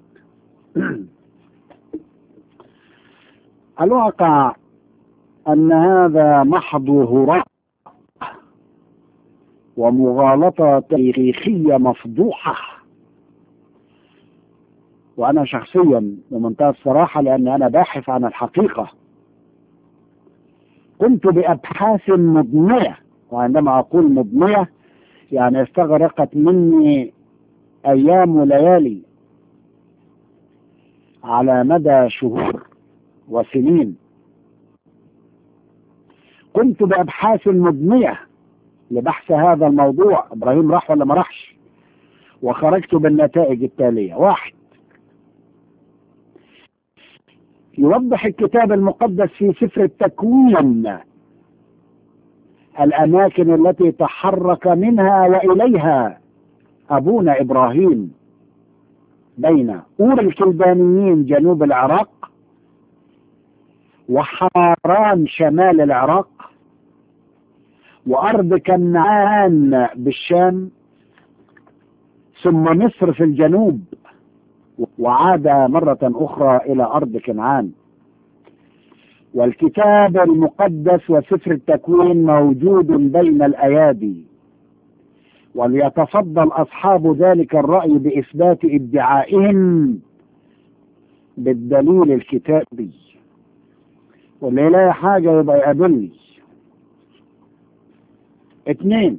C: الواقع أن هذا محض هراء ومغالطة تاريخية مفضوحة وأنا شخصيا بمنتهى الصراحة لأن أنا باحث عن الحقيقة قمت بأبحاث مضنية وعندما أقول مضنية يعني استغرقت مني أيام وليالي على مدى شهور وسنين قمت بأبحاث مبنية لبحث هذا الموضوع إبراهيم راح ولا ما راحش وخرجت بالنتائج التالية واحد يوضح الكتاب المقدس في سفر التكوين الأماكن التي تحرك منها وإليها أبونا إبراهيم بين أور الكلدانيين جنوب العراق وحاران شمال العراق وأرض كنعان بالشام ثم مصر في الجنوب وعاد مرة أخرى إلى أرض كنعان والكتاب المقدس وسفر التكوين موجود بين الأيادي وليتفضل أصحاب ذلك الرأي بإثبات ادعائهم بالدليل الكتابي واللي يلاقي حاجة يبقى يقابلني اثنين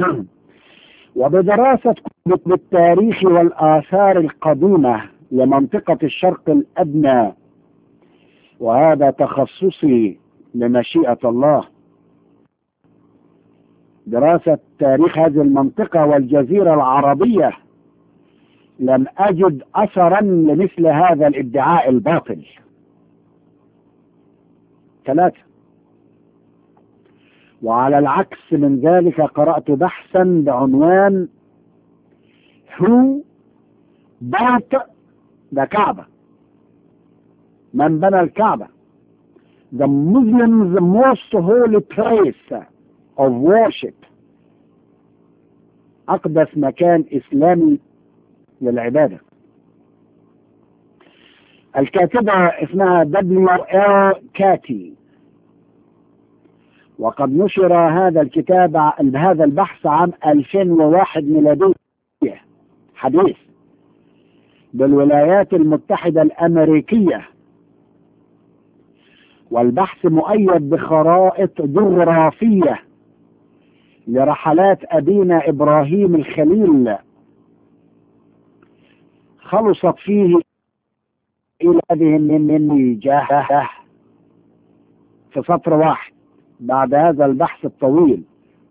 C: وبدراسة كتب التاريخ والآثار القديمة لمنطقة الشرق الأدنى وهذا تخصصي لمشيئة الله دراسة تاريخ هذه المنطقة والجزيرة العربية لم أجد أثرا لمثل هذا الادعاء الباطل ثلاثة وعلى العكس من ذلك قرأت بحثا بعنوان Who built the كعبة من بنى الكعبة The Muslims most holy place of worship أقدس مكان إسلامي للعبادة الكاتبة اسمها دبليو ال كاتي وقد نشر هذا الكتاب هذا البحث عام 2001 ميلادية حديث بالولايات المتحدة الأمريكية والبحث مؤيد بخرائط جغرافية لرحلات أبينا إبراهيم الخليل خلصت فيه إلى هذه من جاه في سطر واحد بعد هذا البحث الطويل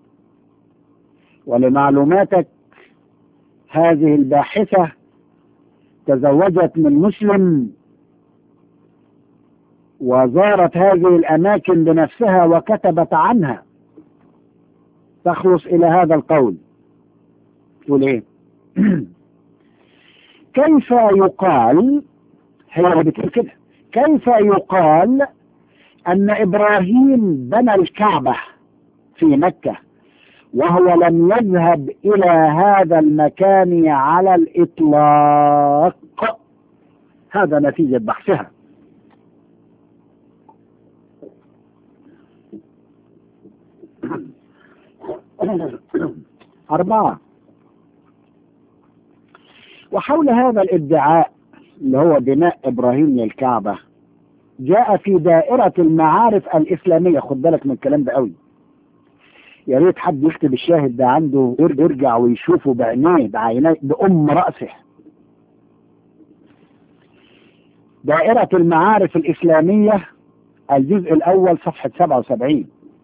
C: ولمعلوماتك هذه الباحثة تزوجت من مسلم وزارت هذه الأماكن بنفسها وكتبت عنها تخلص إلى هذا القول تقول إيه كيف يقال هي بتقول كده كيف يقال أن إبراهيم بنى الكعبة في مكة وهو لم يذهب إلى هذا المكان على الإطلاق هذا نتيجة بحثها أربعة وحول هذا الادعاء اللي هو بناء إبراهيم للكعبة جاء في دائرة المعارف الإسلامية خد بالك من الكلام ده قوي يا ريت حد يكتب الشاهد ده عنده يرجع ويشوفه بعينيه بعينيه بأم رأسه دائرة المعارف الإسلامية الجزء الأول صفحة 77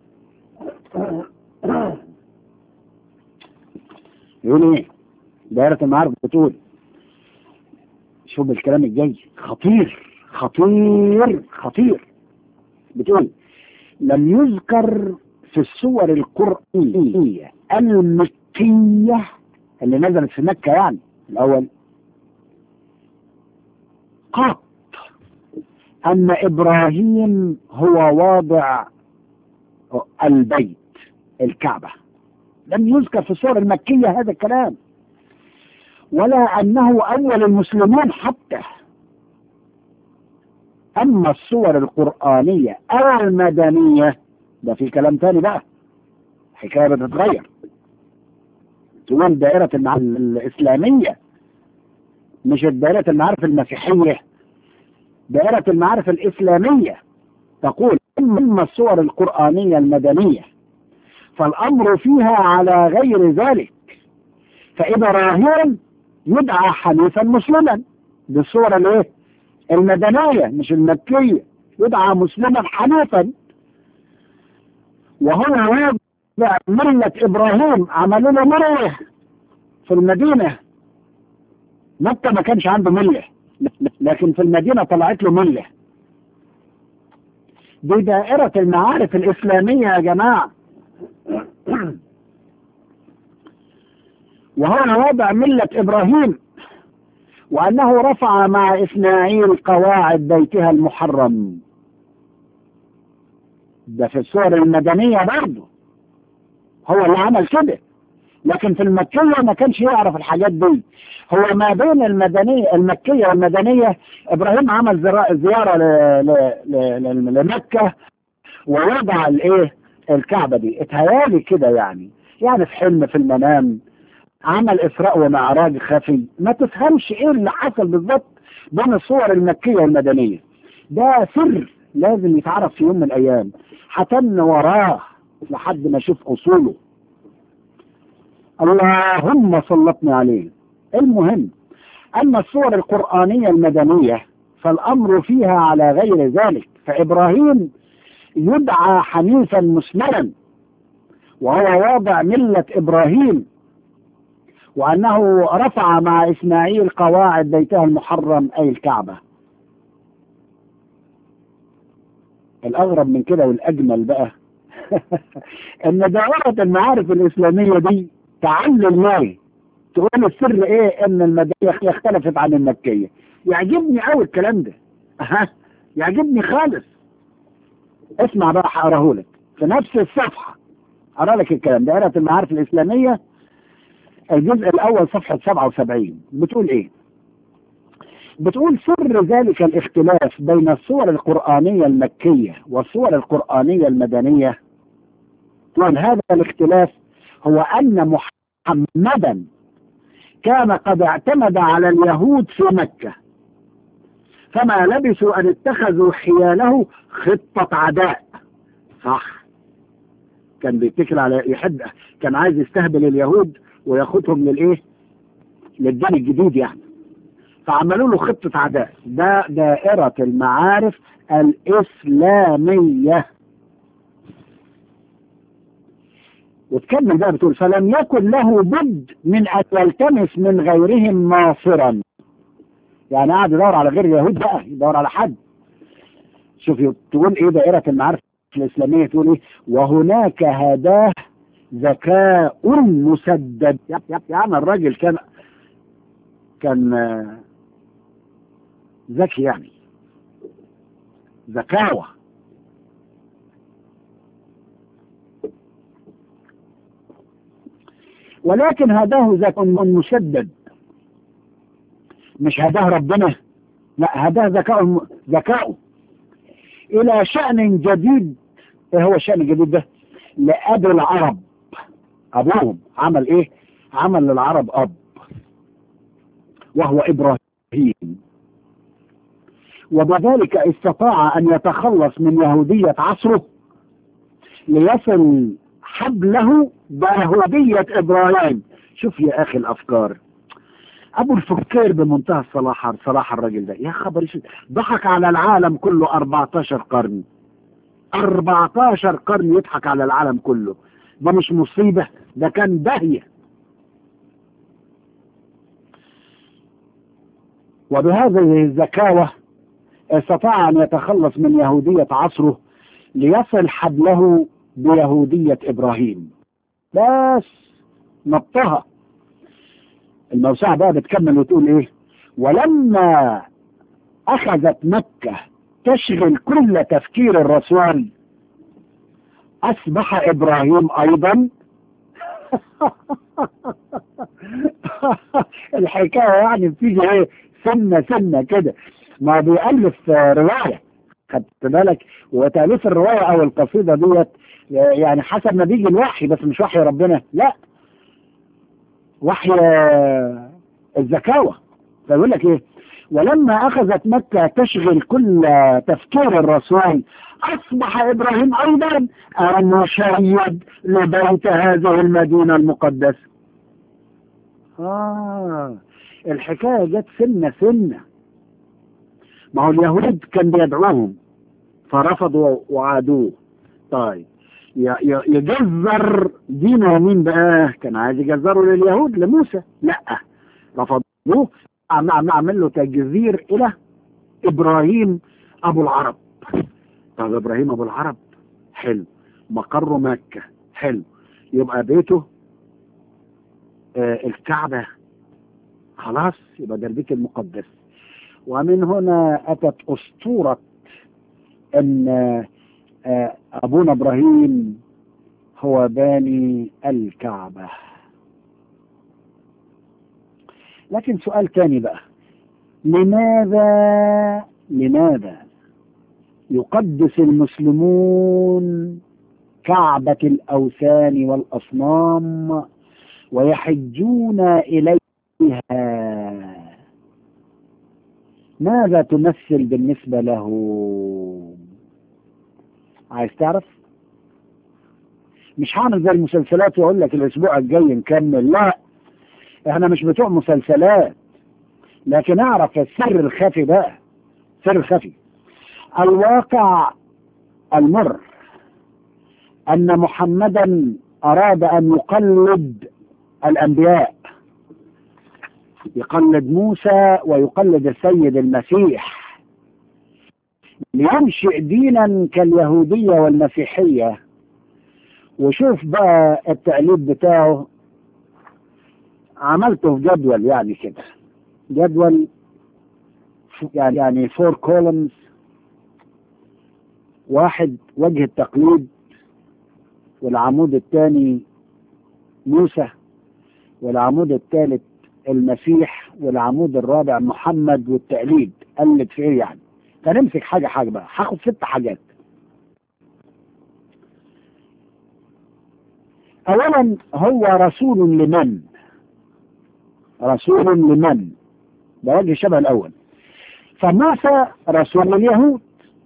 C: يقول ايه دائرة المعارف بتقول شوف الكلام الجاي خطير خطير خطير بتقول لم يذكر في الصور القرآنية المكية اللي نزلت في مكة يعني الأول قط أن إبراهيم هو واضع البيت الكعبة لم يذكر في الصور المكية هذا الكلام ولا أنه أول المسلمين حتى أما الصور القرآنية أو المدنية ده في كلام تاني بقى حكاية بتتغير تقول دائرة المعارف الإسلامية مش دائرة المعارف المسيحية دائرة المعارف الإسلامية تقول أما الصور القرآنية المدنية فالأمر فيها على غير ذلك فإبراهيم يدعى حنيفا مسلما بالصورة الايه؟ المدنية مش المكية يدعى مسلما حنيفا وهنا وضع ملة إبراهيم عملوا له ملة في المدينة مكة ما كانش عنده ملة لكن في المدينة طلعت له ملة دي دائرة المعارف الإسلامية يا جماعة وهنا وضع ملة إبراهيم وأنه رفع مع إسماعيل قواعد بيتها المحرم ده في الصور المدنية برضه هو اللي عمل كده لكن في المكية ما كانش يعرف الحاجات دي هو ما بين المدنية المكية والمدنية إبراهيم عمل زيارة ل... ل... ل... لمكة ووضع الايه الكعبة دي اتهيالي كده يعني يعني في حلم في المنام عمل إسراء ومعراج خفي ما تفهمش ايه اللي حصل بالظبط بين الصور المكية والمدنية ده سر لازم يتعرف في يوم من الأيام هتن وراه لحد ما اشوف أصوله اللهم سلطني عليه المهم أما الصور القرآنية المدنية فالأمر فيها على غير ذلك فإبراهيم يدعى حنيفا مسلما وهو واضع ملة إبراهيم وأنه رفع مع إسماعيل قواعد بيتها المحرم أي الكعبة الأغرب من كده والأجمل بقى إن دائرة المعارف الإسلامية دي تعلل ماي تقول السر إيه إن المدينة اختلفت عن المكية يعجبني قوي الكلام ده أها يعجبني خالص اسمع بقى هقراه لك في نفس الصفحة أقرأ لك الكلام دائرة المعارف الإسلامية الجزء الأول صفحة 77 بتقول إيه؟ بتقول سر ذلك الاختلاف بين الصور القرآنية المكية والصور القرآنية المدنية تقول هذا الاختلاف هو أن محمدا كان قد اعتمد على اليهود في مكة فما لبثوا أن اتخذوا حياله خطة عداء صح كان بيتكل على يحب كان عايز يستهبل اليهود وياخدهم للايه للدين الجديد يعني فعملوا له خطة عداء ده دائرة المعارف الإسلامية وتكمل بقى بتقول فلم يكن له بد من أن يلتمس من غيرهم ناصرا يعني قاعد يدور على غير اليهود بقى يدور على حد شوف تقول ايه دائرة المعارف الإسلامية تقول ايه وهناك هداه ذكاء مسدد يعني الراجل كان كان ذكي يعني ذكاوة ولكن هداه ذكاء مسدد مش هداه ربنا لا هداه ذكاء ذكاؤه إلى شأن جديد ايه هو الشأن الجديد ده لأبي العرب أبوهم عمل إيه عمل للعرب أب وهو إبراهيم وبذلك استطاع أن يتخلص من يهودية عصره ليصل حبله بيهودية إبراهيم شوف يا أخي الأفكار أبو الفكير بمنتهى الصلاح صلاح الرجل ده يا خبر ضحك على العالم كله 14 قرن 14 قرن يضحك على العالم كله ده مش مصيبة ده كان داهية وبهذه الزكاوة استطاع أن يتخلص من يهودية عصره ليصل حبله بيهودية إبراهيم بس نطها الموسوعة بقى بتكمل وتقول إيه ولما أخذت مكة تشغل كل تفكير الرسول أصبح إبراهيم أيضا الحكاية يعني بتيجي ايه سنة سنة كده ما بيألف رواية خدت بالك وتأليف الرواية أو القصيدة ديت يعني حسب ما بيجي الوحي بس مش وحي ربنا لا وحي الزكاوة فيقول لك ايه ولما أخذت مكة تشغل كل تفكير الرسول أصبح إبراهيم أيضا المشيد لبيت هذه المدينة المقدسة آه الحكاية جت سنة سنة ما هو اليهود كان بيدعوهم فرفضوا وعادوه طيب ي- ي- يجزر دينه مين بقى كان عايز يجزره لليهود لموسى لا رفضوه عم عم عمل له تجزير الى ابراهيم ابو العرب طب ابراهيم ابو العرب حلو مقره مكة حلو يبقى بيته آه الكعبة خلاص يبقى ده البيت المقدس ومن هنا أتت أسطورة أن آه أبونا إبراهيم هو باني الكعبة لكن سؤال تاني بقى لماذا لماذا يقدس المسلمون كعبة الأوثان والأصنام ويحجون إليها ماذا تمثل بالنسبة له عايز تعرف مش هعمل زي المسلسلات واقول لك الاسبوع الجاي نكمل لا احنا مش بتوع مسلسلات لكن اعرف السر الخفي بقى السر الخفي الواقع المر أن محمدا أراد أن يقلد الأنبياء يقلد موسى ويقلد السيد المسيح لينشئ دينا كاليهودية والمسيحية وشوف بقى التقليد بتاعه عملته في جدول يعني كده جدول يعني يعني فور كولمز واحد وجه التقليد والعمود الثاني موسى والعمود الثالث المسيح والعمود الرابع محمد والتقليد قلد في ايه يعني فنمسك حاجة حاجة بقى هاخد ست حاجات اولا هو رسول لمن رسول لمن ده وجه الشبه الاول فموسى رسول لليهود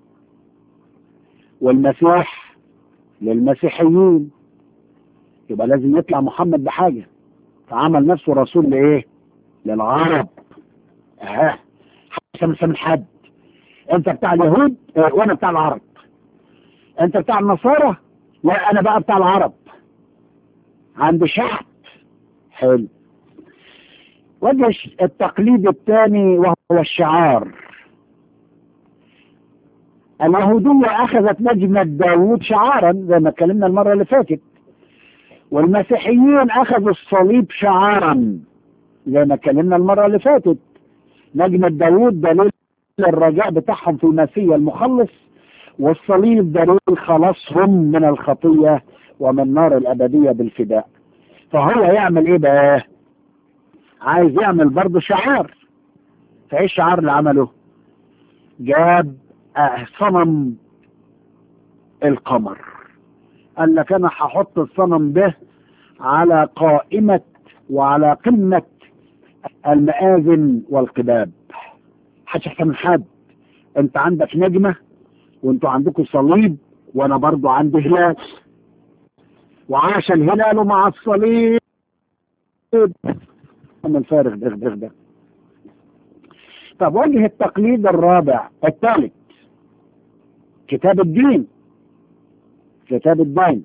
C: والمسيح للمسيحيين يبقى لازم يطلع محمد بحاجة فعمل نفسه رسول لإيه للعرب اه حسن من حد انت بتاع اليهود اه وانا بتاع العرب انت بتاع النصارى لا انا بقى بتاع العرب عند شعب حلو وجه التقليد الثاني وهو الشعار اليهودية أخذت نجمة داوود شعارا زي ما اتكلمنا المرة اللي فاتت والمسيحيين أخذوا الصليب شعارا زي ما اتكلمنا المرة اللي فاتت نجمة داوود دليل الرجاء بتاعهم في المسيح المخلص والصليب دليل خلاصهم من الخطية ومن نار الأبدية بالفداء فهو يعمل إيه بقى؟ عايز يعمل برضه شعار فإيه الشعار اللي عمله؟ جاب صنم القمر قال لك انا هحط الصنم ده على قائمة وعلى قمة المآذن والقباب حدش احسن من حد انت عندك نجمة وانتوا عندكم صليب وانا برضو عندي هلال وعاش الهلال مع الصليب اما الفارغ ده ده طب وجه التقليد الرابع الثالث كتاب الدين كتاب الدين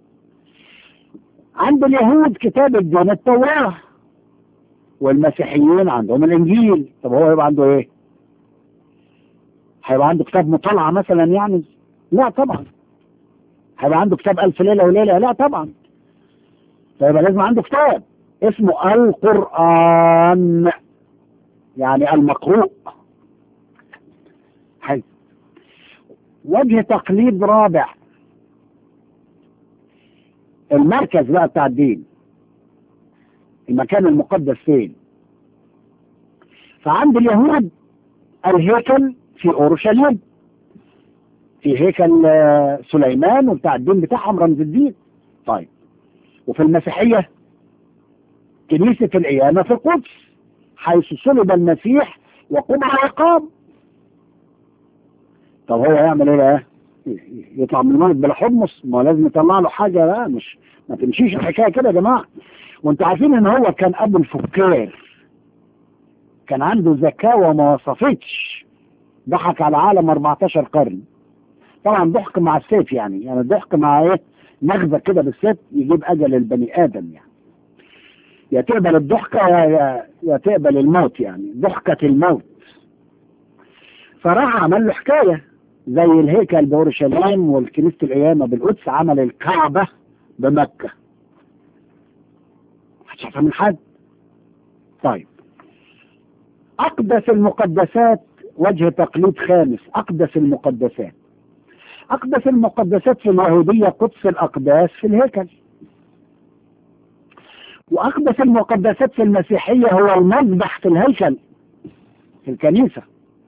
C: عند اليهود كتاب الدين التوراة والمسيحيين عندهم الانجيل طب هو يبقى عنده ايه هيبقى عنده كتاب مطالعة مثلا يعني لا طبعا هيبقى عنده كتاب ألف ليلة وليلة لا طبعا فيبقى لازم عنده كتاب اسمه القرآن يعني المقروء حلو وجه تقليد رابع المركز بقى بتاع الدين المكان المقدس فين فعند اليهود الهيكل في اورشليم في هيكل سليمان وبتاع الدين بتاعهم رمز الدين طيب وفي المسيحية كنيسة القيامة في القدس حيث صلب المسيح وقم على قام طب هو يعمل ايه بقى؟ يطلع من المولد بلا حمص ما لازم يطلع له حاجه بقى مش ما تمشيش الحكايه كده يا جماعه وانتوا عارفين ان هو كان ابو الفكار كان عنده ذكاوه ما وصفتش ضحك على العالم 14 قرن طبعا ضحك مع السيف يعني يعني ضحك مع ايه نغزة كده بالسيف يجيب اجل البني ادم يعني يا تقبل الضحكة يا, يا, يا تقبل الموت يعني ضحكة الموت فراح عمل له حكاية زي الهيكل بأورشليم والكنيسة القيامة بالقدس عمل الكعبة بمكة محدش من حد طيب أقدس المقدسات وجه تقليد خامس أقدس المقدسات أقدس المقدسات في اليهودية قدس الأقداس في الهيكل وأقدس المقدسات في المسيحية هو المذبح في الهيكل في الكنيسة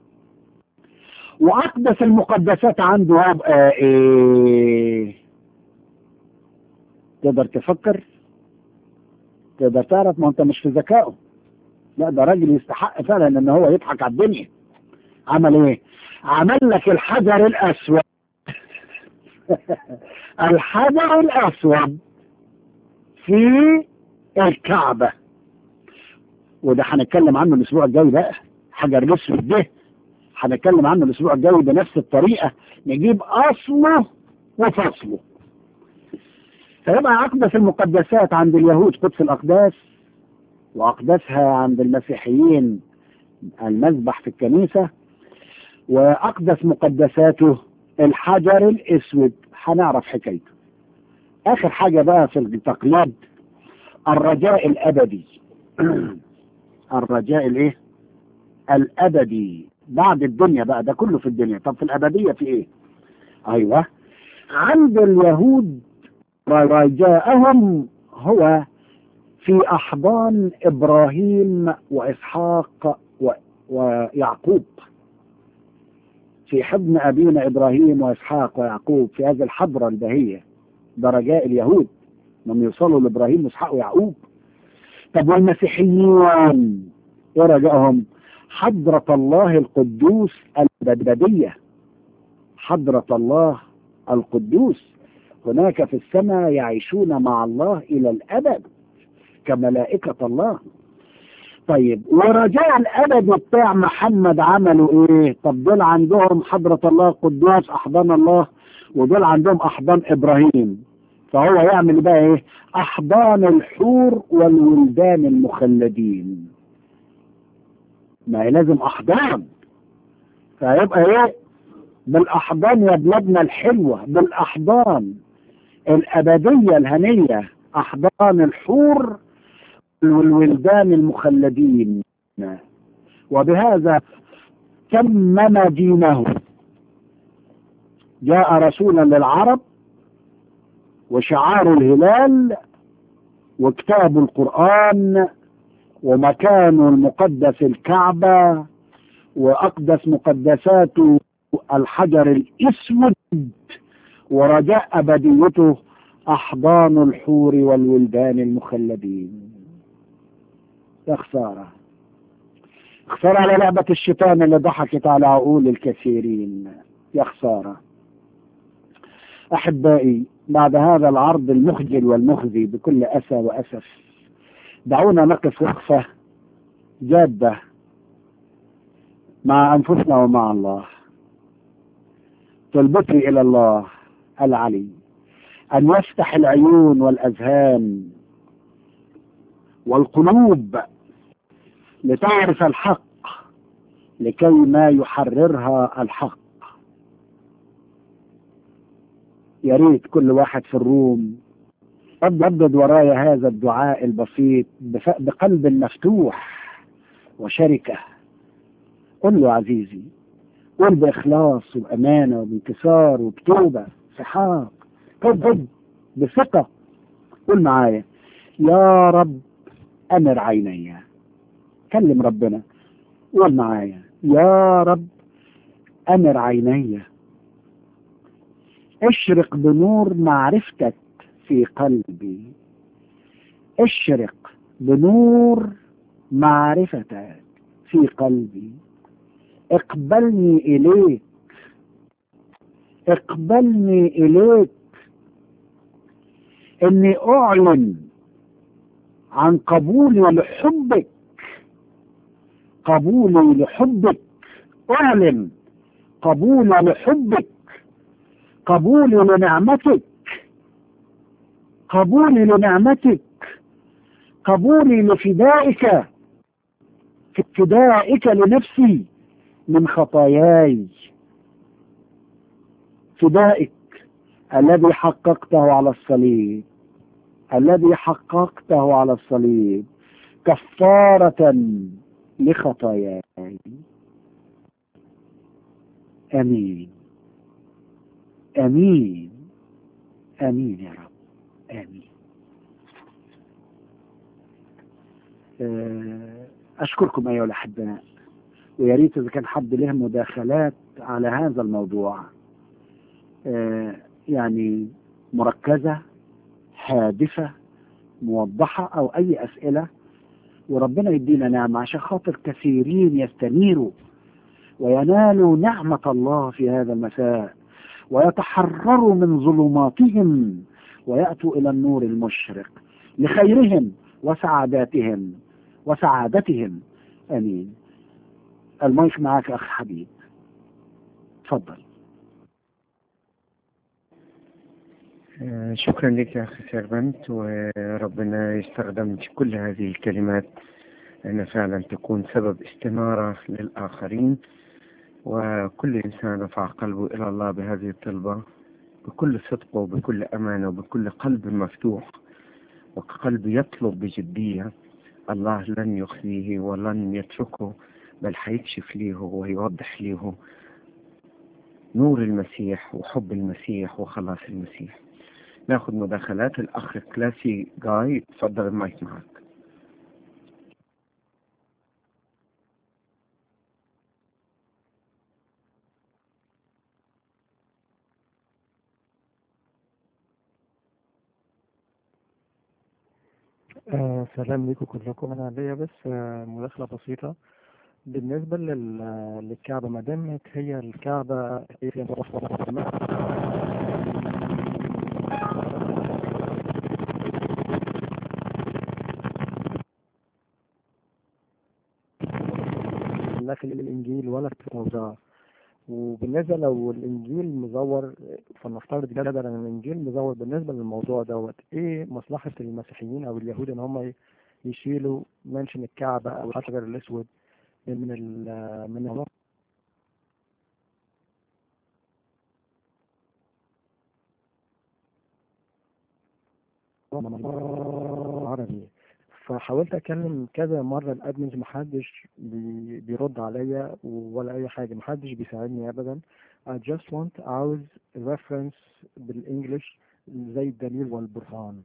C: وأقدس المقدسات عنده يبقى إيه تقدر تفكر تقدر تعرف ما أنت مش في ذكائه لا ده راجل يستحق فعلا ان هو يضحك على الدنيا عمل ايه عمل لك الحجر الاسود الحجر الاسود في الكعبة وده هنتكلم عنه الاسبوع الجاي بقى حجر الاسود ده هنتكلم عنه الاسبوع الجاي بنفس الطريقة نجيب اصله وفصله فيبقى اقدس المقدسات عند اليهود قدس الاقداس وأقدسها عند المسيحيين المذبح في الكنيسة وأقدس مقدساته الحجر الأسود هنعرف حكايته آخر حاجة بقى في التقليد الرجاء الأبدي الرجاء الإيه؟ الأبدي بعد الدنيا بقى ده كله في الدنيا طب في الأبدية في إيه؟ أيوه عند اليهود رجاءهم هو في أحضان إبراهيم وإسحاق و... ويعقوب في حضن أبينا إبراهيم وإسحاق ويعقوب في هذه الحضرة البهية ده رجاء اليهود لم يوصلوا لإبراهيم وإسحاق ويعقوب طب والمسيحيين إيه رجائهم؟ حضرة الله القدوس البدبدية حضرة الله القدوس هناك في السماء يعيشون مع الله إلى الأبد كملائكة الله طيب ورجاء الأبد بتاع محمد عملوا إيه طب دول عندهم حضرة الله القدوس أحضان الله ودول عندهم أحضان إبراهيم فهو يعمل بقى إيه أحضان الحور والولدان المخلدين ما هي لازم أحضان فيبقى إيه بالأحضان يا بلادنا الحلوة بالأحضان الأبدية الهنية أحضان الحور والولدان المخلدين وبهذا تمم دينه جاء رسولا للعرب وشعار الهلال وكتاب القرآن ومكانه المقدس الكعبة وأقدس مقدساته الحجر الأسود ورجاء أبديته أحضان الحور والولدان المخلدين يا خسارة خسارة على لعبة الشيطان اللي ضحكت على عقول الكثيرين يا خسارة أحبائي بعد هذا العرض المخجل والمخزي بكل أسى وأسف دعونا نقف وقفة جادة مع أنفسنا ومع الله تلبطي إلى الله العلي أن يفتح العيون والأذهان والقلوب لتعرف الحق لكي ما يحررها الحق يا ريت كل واحد في الروم ردد ورايا هذا الدعاء البسيط بقلب مفتوح وشركة قل له عزيزي قل بإخلاص وبأمانة وبانكسار وبتوبة صحاق طب طب بثقة قل معايا يا رب أمر عيني كلم ربنا قول معايا يا رب أمر عيني اشرق بنور معرفتك في قلبي اشرق بنور معرفتك في قلبي اقبلني إليك اقبلني إليك إني أعلن عن قبولي لحبك قبولي لحبك أعلن قبولي لحبك قبولي لنعمتك قبولي لنعمتك قبولي لفدائك في فدائك لنفسي من خطاياي فدائك الذي حققته على الصليب الذي حققته على الصليب كفارة لخطاياي امين امين امين يا رب امين آه، اشكركم ايها الاحباء ويا ريت اذا كان حد له مداخلات على هذا الموضوع آه، يعني مركزه هادفه موضحه او اي اسئله وربنا يدينا نعمه عشان خاطر كثيرين يستنيروا وينالوا نعمه الله في هذا المساء ويتحرروا من ظلماتهم وياتوا الى النور المشرق لخيرهم وسعاداتهم وسعادتهم امين المايك معك اخ حبيب تفضل
B: آه، شكرا لك يا أخي سيرفنت وربنا يستخدم في كل هذه الكلمات أن فعلا تكون سبب استنارة للآخرين وكل إنسان رفع قلبه إلى الله بهذه الطلبة بكل صدق وبكل أمانة وبكل قلب مفتوح وقلب يطلب بجدية الله لن يخزيه ولن يتركه بل حيكشف ليه ويوضح له نور المسيح وحب المسيح وخلاص المسيح ناخذ مداخلات الأخ كلاسي جاي تفضل المايك معك
E: آه سلام لكم كلكم انا ليا بس آه مداخله بسيطه بالنسبه لل... للكعبه ما دامت هي الكعبه هي فيها لا في الانجيل ولا في الموضوع وبالنسبه لو الانجيل مزور فلنفترض كده ان الانجيل مزور بالنسبه للموضوع دوت ايه مصلحه المسيحيين او اليهود ان هم يشيلوا منشن الكعبه او الحجر الاسود من ال من الموضوع عربي فحاولت اكلم كذا مره الادمنز محدش بي بيرد عليا ولا اي حاجه محدش بيساعدني ابدا I just want عاوز reference بالانجلش زي الدليل والبرهان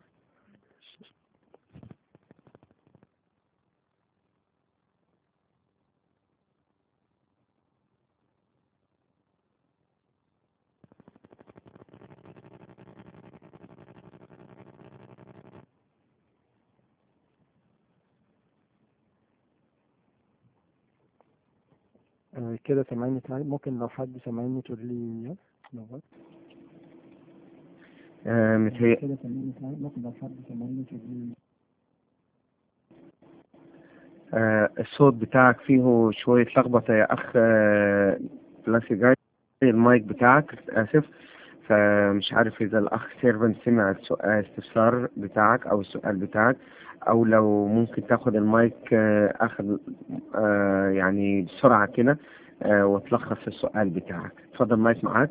E: آه، كده سامعني طيب ممكن لو حد سامعني تقول لي يس لو بس
B: آه متهيأ
E: كده سامعني طيب ممكن لو حد سامعني تقول لي
B: آه الصوت بتاعك فيه شوية لخبطة يا أخ آه كلاسي جاي المايك بتاعك آسف فمش عارف إذا الأخ سيرفنت سمع السؤال الاستفسار بتاعك أو السؤال بتاعك أو لو ممكن تاخد المايك آه آخر آه يعني بسرعة كده آه وتلخص السؤال بتاعك اتفضل المايك معاك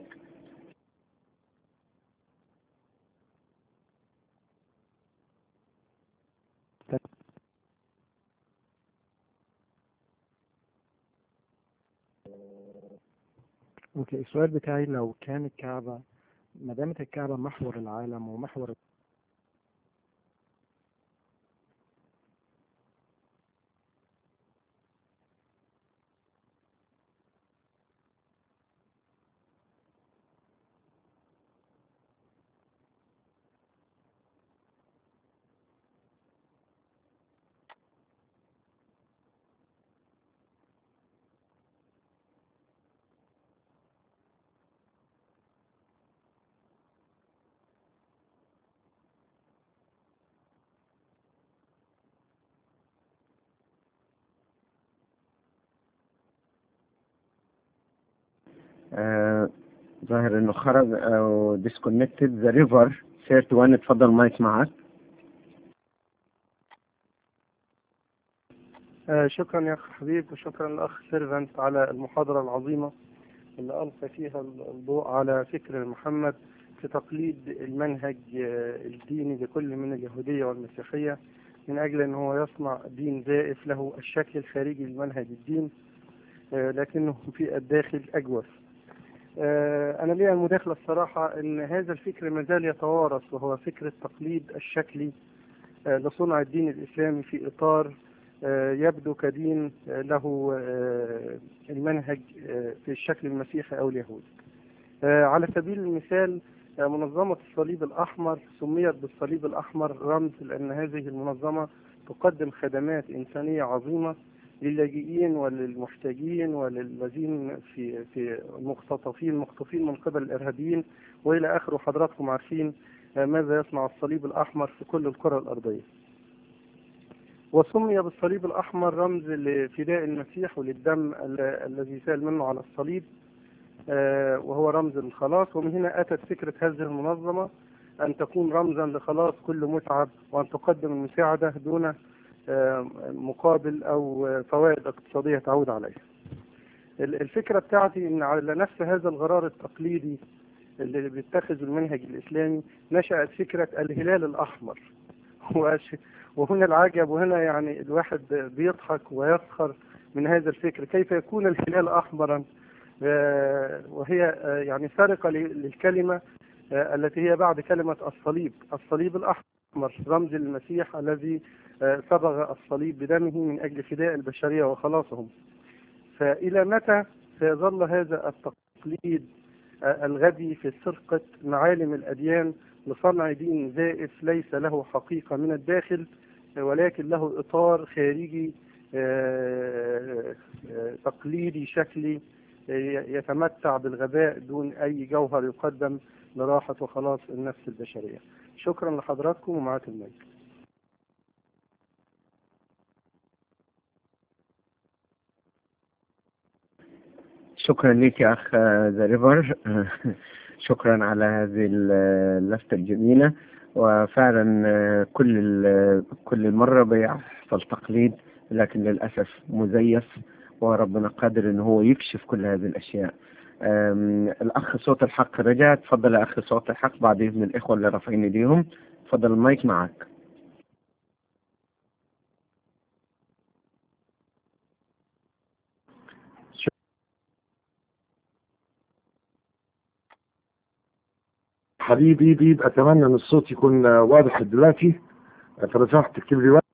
E: اوكي السؤال بتاعي لو كان الكعبة ما دامت الكعبة محور العالم ومحور
B: آه ظاهر انه خرج او disconnected ذا ريفر 31 اتفضل مايك معك
F: آه، شكرا يا أخ حبيب وشكرا للأخ سيرفنت على المحاضرة العظيمة اللي ألقى فيها الضوء على فكر محمد في تقليد المنهج آه، الديني لكل من اليهودية والمسيحية من أجل أن هو يصنع دين زائف له الشكل الخارجي لمنهج الدين آه، لكنه في الداخل أجوف آه، أنا لي المداخلة الصراحة أن هذا الفكر ما زال يتوارث وهو فكر التقليد الشكلي آه، لصنع الدين الإسلامي في إطار آه، يبدو كدين آه، له آه، المنهج آه، في الشكل المسيحي أو اليهودي آه، على سبيل المثال آه، منظمة الصليب الأحمر سميت بالصليب الأحمر رمز لأن هذه المنظمة تقدم خدمات إنسانية عظيمة للاجئين وللمحتاجين وللذين في في المختطفين مخطوفين من قبل الإرهابيين وإلى آخره حضراتكم عارفين آه، ماذا يصنع الصليب الأحمر في كل القرى الأرضية وسمي بالصليب الأحمر رمز لفداء المسيح وللدم ال- الذي سال منه على الصليب آه، وهو رمز للخلاص ومن هنا أتت فكرة هذه المنظمة أن تكون رمزا لخلاص كل متعب وأن تقدم المساعدة دون آه، مقابل أو آه، فوائد اقتصادية تعود عليها ال- الفكرة بتاعتي أن على نفس هذا الغرار التقليدي اللي بيتخذ المنهج الإسلامي نشأت فكرة الهلال الأحمر وأش- وهنا العجب وهنا يعني الواحد بيضحك ويسخر من هذا الفكر كيف يكون الهلال أحمرا آه، وهي آه، يعني سرقة ل- للكلمة آه، التي هي بعد كلمة الصليب الصليب الأحمر رمز المسيح الذي آه، صبغ الصليب بدمه من أجل فداء البشرية وخلاصهم فإلى متى سيظل هذا التقليد آه، الغبي في سرقة معالم الأديان لصنع دين زائف ليس له حقيقة من الداخل آه، ولكن له إطار خارجي آه، آه، تقليدي شكلي آه، يتمتع بالغباء دون أي جوهر يقدم لراحة وخلاص النفس البشرية شكرا لحضراتكم ومعاك المايك
B: شكرا لك يا اخ ذا ريفر شكرا على هذه اللفتة الجميلة وفعلا آه، كل ال- كل مرة بيحصل تقليد لكن للأسف مزيف وربنا قادر ان هو يكشف كل هذه الاشياء آم، الاخ صوت الحق رجع تفضل يا اخ صوت الحق بعد اذن الاخوة اللي رافعين ايديهم تفضل المايك معك
G: حبيبي بيب اتمنى ان الصوت يكون آه، واضح دلوقتي آه، فلو سمحت تكتب لي واحد.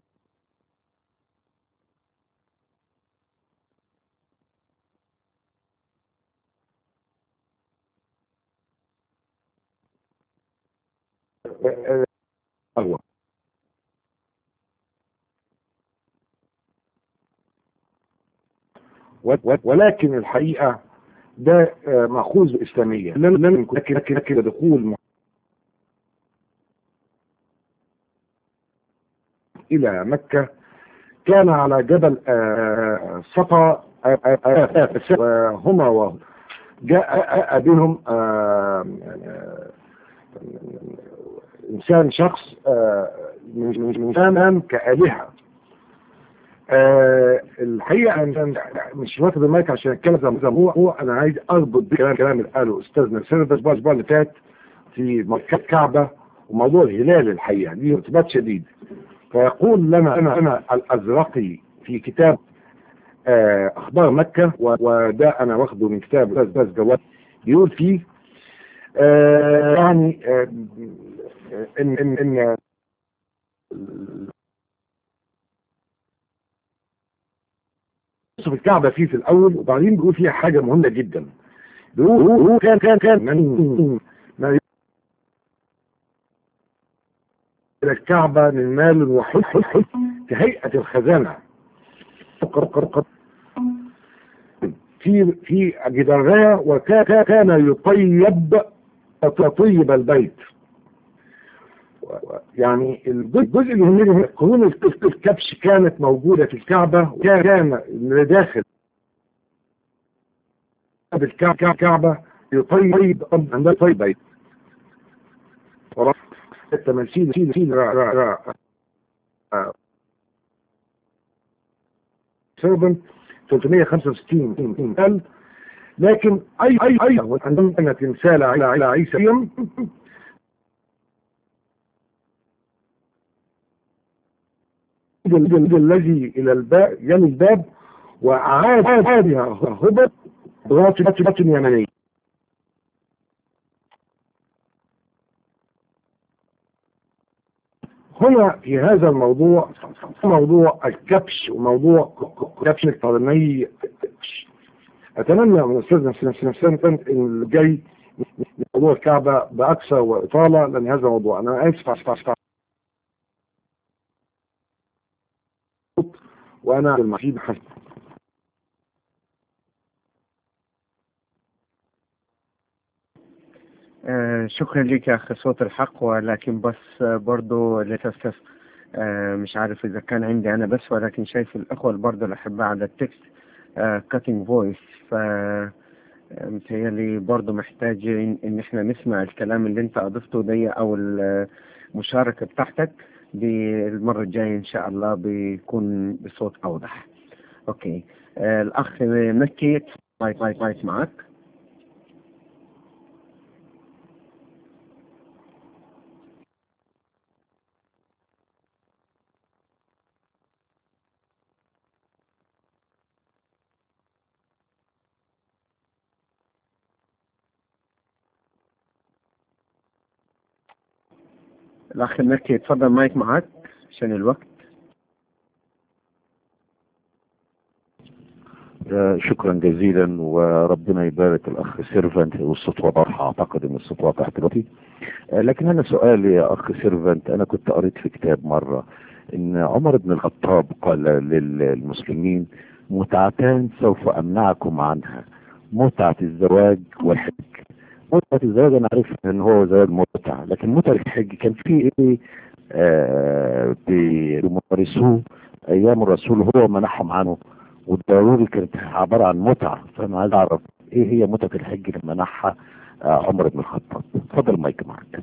G: آه، آه، أهو. و- و- ولكن الحقيقة ده آه، مأخوذ إسلاميا لم لم يكن لكن لكن لكن دخول إلى مكة كان على جبل آه، صفا آه، آه، آه، آه، هما وهو جاء بهم آه، آه، إنسان شخص آه، من من- من إنسان كآلهة آه، الحقيقة أنا مش واخد المايك عشان أتكلم زي ما هو هو أنا عايز أربط بكلام كلام اللي قاله أستاذنا سيرفس الأسبوع الأسبوع اللي فات في مكة الكعبة وموضوع الهلال الحقيقة دي ارتباط شديد فيقول لنا أنا أنا الأزرقي في كتاب آه، أخبار مكة و- وده أنا واخده من كتاب أستاذ جواد يقول فيه آه، يعني آه، إن إن إن في الكعبة فيه في الأول وبعدين بيقول فيها حاجة مهمة جدا بيقول هو كان كان كان من ما إلى الكعبة من مال وحب حب حب في هيئة الخزانة في في جدارها وكان كان يطيب تطيب البيت يعني الجزء اللي يهمني قانون الكبش كانت موجودة في الكعبة وكان اللي داخل الكعبة يطيب عندها طيب بيت التماثيل تمثيل را را را سربن 365 ألف لكن أي أي أي عندنا تمثال على على عيسى مريم الذي إلى الباب يلي الباب وأعاد هذه هبط راتبة يمنية هنا في هذا الموضوع موضوع الكبش وموضوع كبش القرني اتمنى من استاذنا في نفس نفسنا اللي جاي موضوع الكعبه باكثر واطاله لان هذا الموضوع انا اسف اسف اسف وانا المحيط حسب
B: آه شكرا لك يا أخي صوت الحق ولكن بس آه برضو للأسف آه مش عارف إذا كان عندي أنا بس ولكن شايف الأخوة برضو الأحباء على التكست كاتنج فويس ف متهيألي برضو محتاجين إن إحنا نسمع الكلام اللي أنت أضفته دي أو المشاركة بتاعتك بالمرة الجاية إن شاء الله بيكون بصوت أوضح. أوكي آه الأخ مكي مايك مايك مايك معك. الأخ مكي اتفضل مايك معاك عشان الوقت
H: شكرا جزيلا وربنا يبارك الاخ سيرفنت والصوت واضح اعتقد ان الصوت واضح دلوقتي لكن انا سؤالي يا اخ سيرفنت انا كنت قريت في كتاب مره ان عمر بن الخطاب قال للمسلمين متعتان سوف امنعكم عنها متعه الزواج والحج متعة الزواج انا عارف ان هو زواج متعة لكن متعة الحج كان في ايه آه بيمارسوه ايام الرسول هو منحهم عنه والضروري كانت عبارة عن متعة فانا عايز اعرف ايه هي متعة الحج اللي منحها آه عمر بن الخطاب اتفضل مايك معك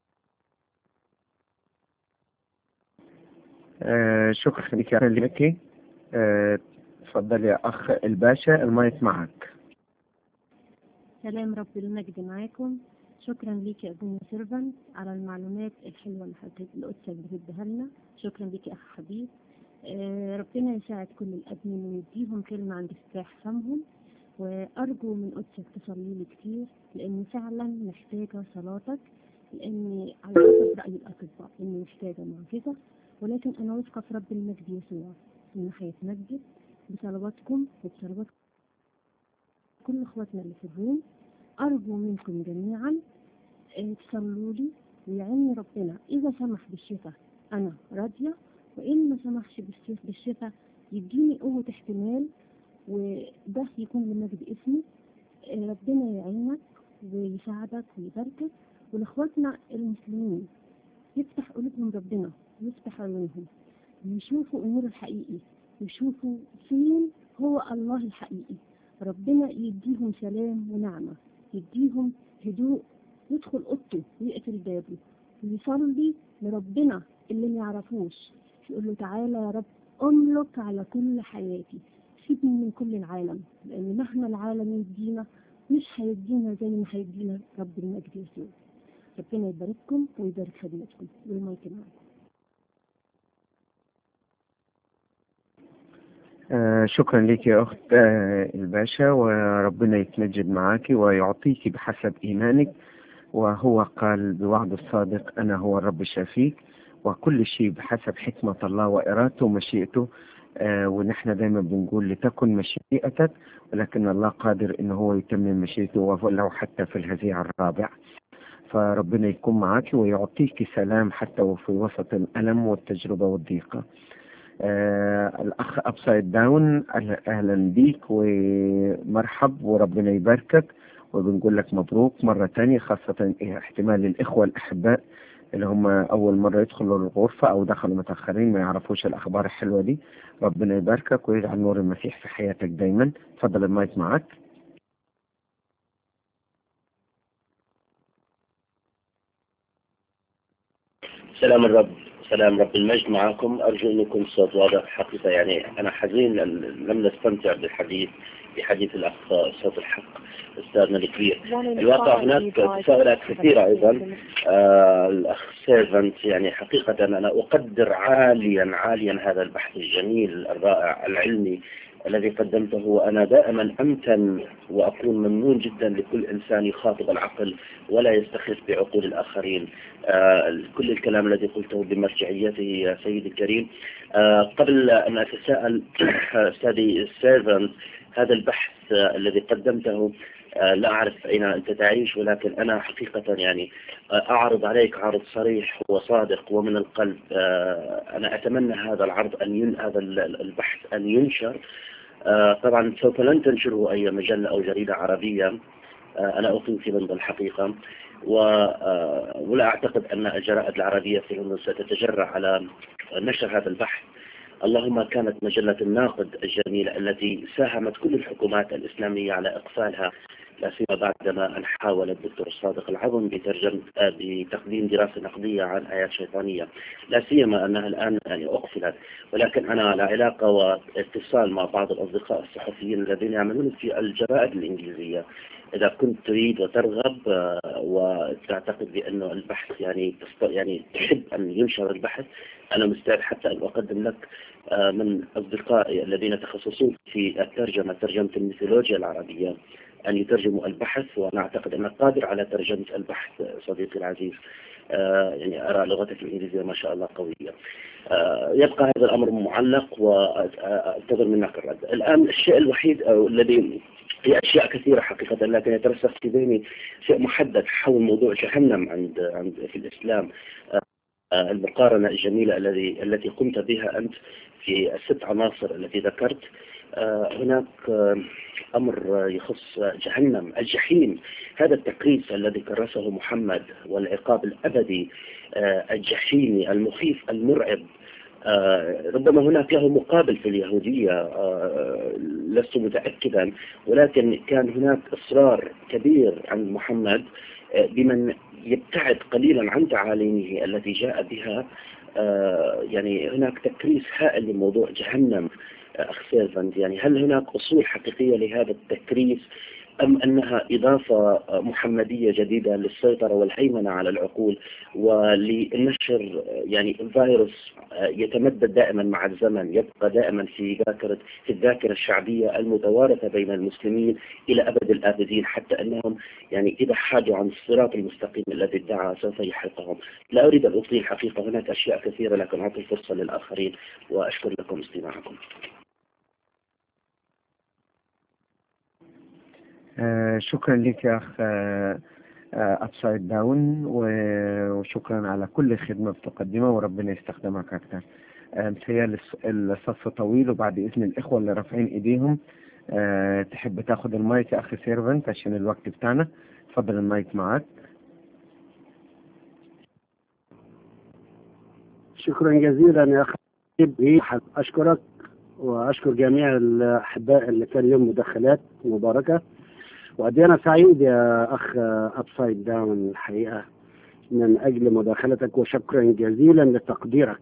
B: آه شكرا لك يا مكي آه اتفضل يا اخ الباشا المايك معك
I: سلام رب المجد معاكم شكرا ليك يا ابونا سيرفنت على المعلومات الحلوه اللي حضرتك اللي قدسك بتديها لنا شكرا ليك يا اخ حبيب آه ربنا يساعد كل الادمين ويديهم كلمه عند افتتاح فمهم وارجو من قدسك تصلي لي كتير لاني فعلا محتاجه صلاتك لاني على حسب راي الاطباء اني محتاجه معجزه ولكن انا واثقه في رب المجد يسوع انه هيتمجد بصلواتكم وبصلوات كل اخواتنا اللي في الروم ارجو منكم جميعا تصلوا لي ويعني ربنا اذا سمح بالشفاء انا راضيه وان ما سمحش بالشفاء يديني قوه احتمال وده يكون لمجد اسمه ربنا يعينك ويساعدك ويباركك ولاخواتنا المسلمين يفتح قلوبهم ربنا ويفتح عيونهم ويشوفوا النور الحقيقي ويشوفوا فين هو الله الحقيقي ربنا يديهم سلام ونعمة يديهم هدوء يدخل أوضته ويقفل بابه ويصلي لربنا اللي ما يعرفوش يقول له تعالى يا رب أملك على كل حياتي سيبني من كل العالم لأن مهما العالم يدينا مش هيدينا زي ما هيدينا رب المجد يسوع ربنا يبارككم ويبارك خدمتكم والمايك معاكم
B: آه شكرا لك يا أخت آه الباشا وربنا يتمجد معك ويعطيك بحسب إيمانك وهو قال بوعد الصادق أنا هو الرب شافيك وكل شيء بحسب حكمة الله وإرادته ومشيئته آه ونحن دائما بنقول لتكن مشيئتك ولكن الله قادر انه هو يتمم مشيئته ولو حتى في الهزيع الرابع فربنا يكون معك ويعطيك سلام حتى وفي وسط الألم والتجربة والضيقة آه الأخ أبسايد داون أهلا بيك ومرحب وربنا يباركك وبنقول لك مبروك مرة تانية خاصة احتمال الإخوة الأحباء اللي هم أول مرة يدخلوا الغرفة أو دخلوا متأخرين ما يعرفوش الأخبار الحلوة دي ربنا يباركك ويجعل نور المسيح في حياتك دايما تفضل المايك معك
J: سلام الرب سلام رب المجد معكم أرجو أن يكون الصوت واضح حقيقة يعني أنا حزين لأن لم نستمتع بالحديث بحديث الأخ صوت الحق أستاذنا الكبير الواقع هناك تساؤلات كثيرة أيضا آه الأخ سيرفنت يعني حقيقة أنا أقدر عاليا عاليا هذا البحث الجميل الرائع العلمي الذي قدمته وأنا دائما أمتن وأكون ممنون جدا لكل إنسان يخاطب العقل ولا يستخف بعقول الآخرين آه كل الكلام الذي قلته بمرجعيته يا سيدي الكريم آه قبل أن أتساءل أستاذي سيرفنت هذا البحث آه الذي قدمته آه لا أعرف أين أنت تعيش ولكن أنا حقيقة يعني آه أعرض عليك عرض صريح وصادق ومن القلب آه أنا أتمنى هذا العرض أن ين... هذا البحث أن ينشر طبعا سوف لن تنشره أي مجلة أو جريدة عربية أنا أقيم في لندن الحقيقة ولا أعتقد أن الجرائد العربية في لندن ستتجرأ على نشر هذا البحث اللهم كانت مجلة الناقد الجميلة التي ساهمت كل الحكومات الإسلامية على إقفالها لا سيما بعدما أن حاول الدكتور صادق العظم بترجم بتقديم دراسة نقدية عن آيات شيطانية لا سيما أنها الآن يعني أقفلت ولكن أنا على علاقة واتصال مع بعض الأصدقاء الصحفيين الذين يعملون في الجرائد الإنجليزية إذا كنت تريد وترغب وتعتقد بأنه البحث يعني يعني تحب أن ينشر البحث أنا مستعد حتى أن أقدم لك من أصدقائي الذين تخصصون في الترجمة ترجمة الميثولوجيا العربية أن يترجموا البحث وأنا أعتقد أنك قادر على ترجمة البحث صديقي العزيز آه يعني أرى لغتك الإنجليزية ما شاء الله قوية آه يبقى هذا الأمر معلق وأنتظر منك الرد الآن الشيء الوحيد أو الذي في أشياء كثيرة حقيقة لكن يترسخ في ذهني شيء محدد حول موضوع جهنم عند عند في الإسلام آه المقارنة الجميلة الذي التي قمت بها أنت في الست عناصر التي ذكرت هناك أمر يخص جهنم الجحيم هذا التكريس الذي كرسه محمد والعقاب الأبدي الجحيمي المخيف المرعب ربما هناك له مقابل في اليهودية لست متأكدا ولكن كان هناك إصرار كبير عند محمد بمن يبتعد قليلا عن تعاليمه التي جاء بها يعني هناك تكريس هائل لموضوع جهنم أخ سيرفنت يعني هل هناك أصول حقيقية لهذا التكريس أم أنها إضافة محمدية جديدة للسيطرة والهيمنة على العقول ولنشر يعني فيروس يتمدد دائما مع الزمن يبقى دائما في ذاكرة في الذاكرة الشعبية المتوارثة بين المسلمين إلى أبد الآبدين حتى أنهم يعني إذا حاجوا عن الصراط المستقيم الذي ادعى سوف يحرقهم لا أريد أن أطيل حقيقة هناك أشياء كثيرة لكن أعطي فرصة للآخرين وأشكر لكم استماعكم
B: آه شكرا لك يا أخ أبسايد داون وشكرا على كل خدمة بتقدمها وربنا يستخدمك أكثر آه متهيألي الصف طويل وبعد إذن الإخوة اللي رافعين إيديهم آه تحب تاخذ المايك يا أخي سيرفنت عشان الوقت بتاعنا تفضل المايك معك
C: شكرا جزيلا يا أخي أشكرك وأشكر جميع الأحباء اللي كان لهم مداخلات مباركة وقد أنا سعيد يا أخ أبسايد داون الحقيقة من أجل مداخلتك وشكرا جزيلا لتقديرك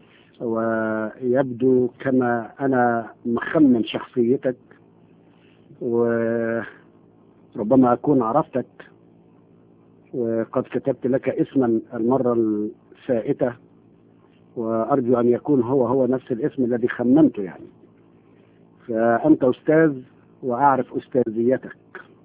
C: ويبدو كما أنا مخمن شخصيتك وربما أكون عرفتك وقد كتبت لك اسما المرة الفائتة وأرجو أن يكون هو هو نفس الاسم الذي خمنته يعني فأنت أستاذ وأعرف أستاذيتك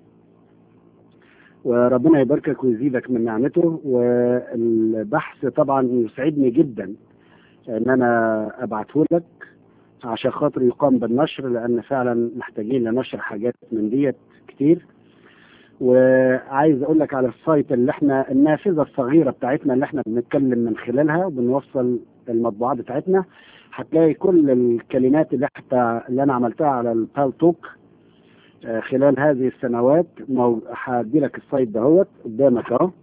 C: وربنا يباركك ويزيدك من نعمته والبحث طبعا يسعدني جدا ان انا ابعته لك عشان خاطر يقام بالنشر لان فعلا محتاجين لنشر حاجات من ديت كتير وعايز اقول لك على السايت اللي احنا النافذه الصغيره بتاعتنا اللي احنا بنتكلم من خلالها وبنوصل المطبوعات بتاعتنا هتلاقي كل الكلمات اللي حتى اللي انا عملتها على البال توك خلال هذه السنوات هدي لك السايت دهوت قدامك اهو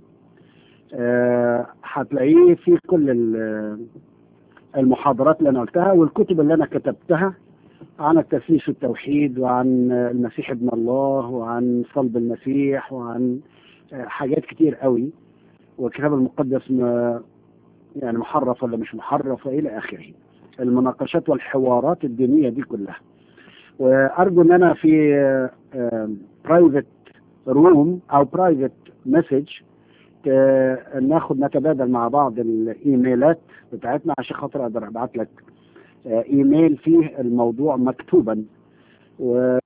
C: هتلاقيه في كل المحاضرات اللي انا قلتها والكتب اللي انا كتبتها عن التثليث والتوحيد وعن المسيح ابن الله وعن صلب المسيح وعن حاجات كتير قوي والكتاب المقدس يعني محرف ولا مش محرف والى اخره المناقشات والحوارات الدينيه دي كلها وارجو ان انا في برايفت روم او برايفت مسج ناخد نتبادل مع بعض الايميلات بتاعتنا عشان خاطر اقدر ابعت لك آه، ايميل فيه الموضوع مكتوبا و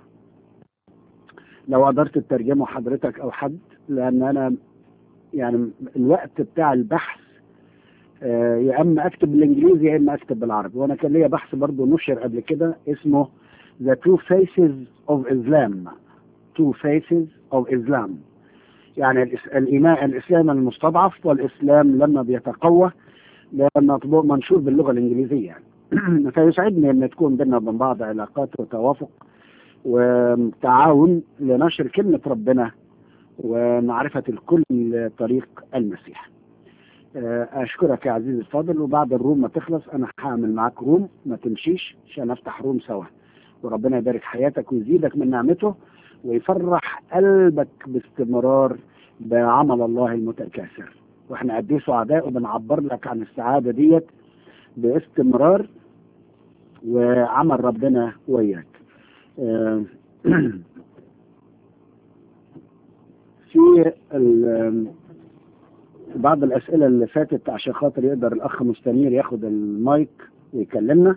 C: لو قدرت تترجمه حضرتك او حد لان انا يعني الوقت بتاع البحث آه، يا اما اكتب بالانجليزي يا اما اكتب بالعربي وانا كان ليا بحث برضه نشر قبل كده اسمه The Two Faces of Islam Two Faces of Islam يعني الإس- الإيمان الإسلام المستضعف والإسلام لما بيتقوى ده مطبوع منشور باللغة الإنجليزية يعني فيسعدني أن تكون بيننا وبين بعض علاقات وتوافق وتعاون لنشر كلمة ربنا ومعرفة الكل طريق المسيح آه، أشكرك يا عزيزي الفاضل وبعد الروم ما تخلص أنا هعمل معاك روم ما تمشيش عشان أفتح روم سوا وربنا يبارك حياتك ويزيدك من نعمته ويفرح قلبك باستمرار بعمل الله المتكاثر واحنا قد ايه سعداء وبنعبر لك عن السعاده ديت باستمرار وعمل ربنا وياك آه، في ال- بعض الاسئله اللي فاتت عشان خاطر يقدر الاخ مستنير ياخد المايك ويكلمنا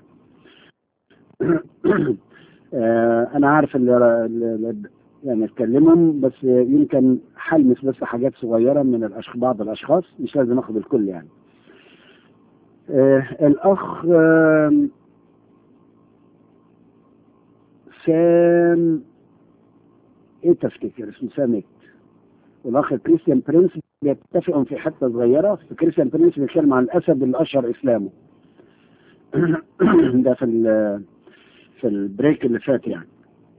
C: آه، انا عارف اللي اللي- يعني اتكلمهم بس يمكن حلمس بس حاجات صغيره من الأشخ... بعض الاشخاص مش لازم اخد الكل يعني آه الاخ آه سام ايه تفتكر اسمه سامت والاخ كريستيان برنس بيتفقوا في حته صغيره في كريستيان برنس بيتكلم عن الاسد اللي اشهر اسلامه ده في ال- في البريك اللي فات يعني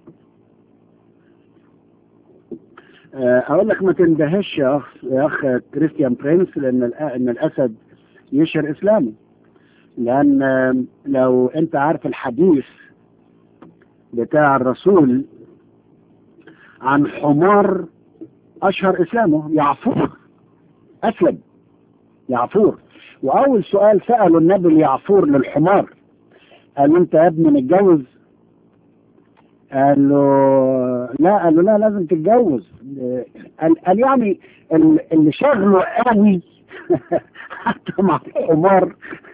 C: آه، اقول لك ما تندهش يا اخ يا اخ كريستيان برينس لان الأ- ان الاسد يشهر اسلامه لان آه، لو انت عارف الحديث بتاع الرسول عن حمار اشهر اسلامه يعفور اسلم يعفور واول سؤال ساله النبي ليعفور للحمار قال له انت يا ابني متجوز قال له لا قال له لا لازم تتجوز قال, قال يعني ال- اللي شغله قوي حتى مع الحمار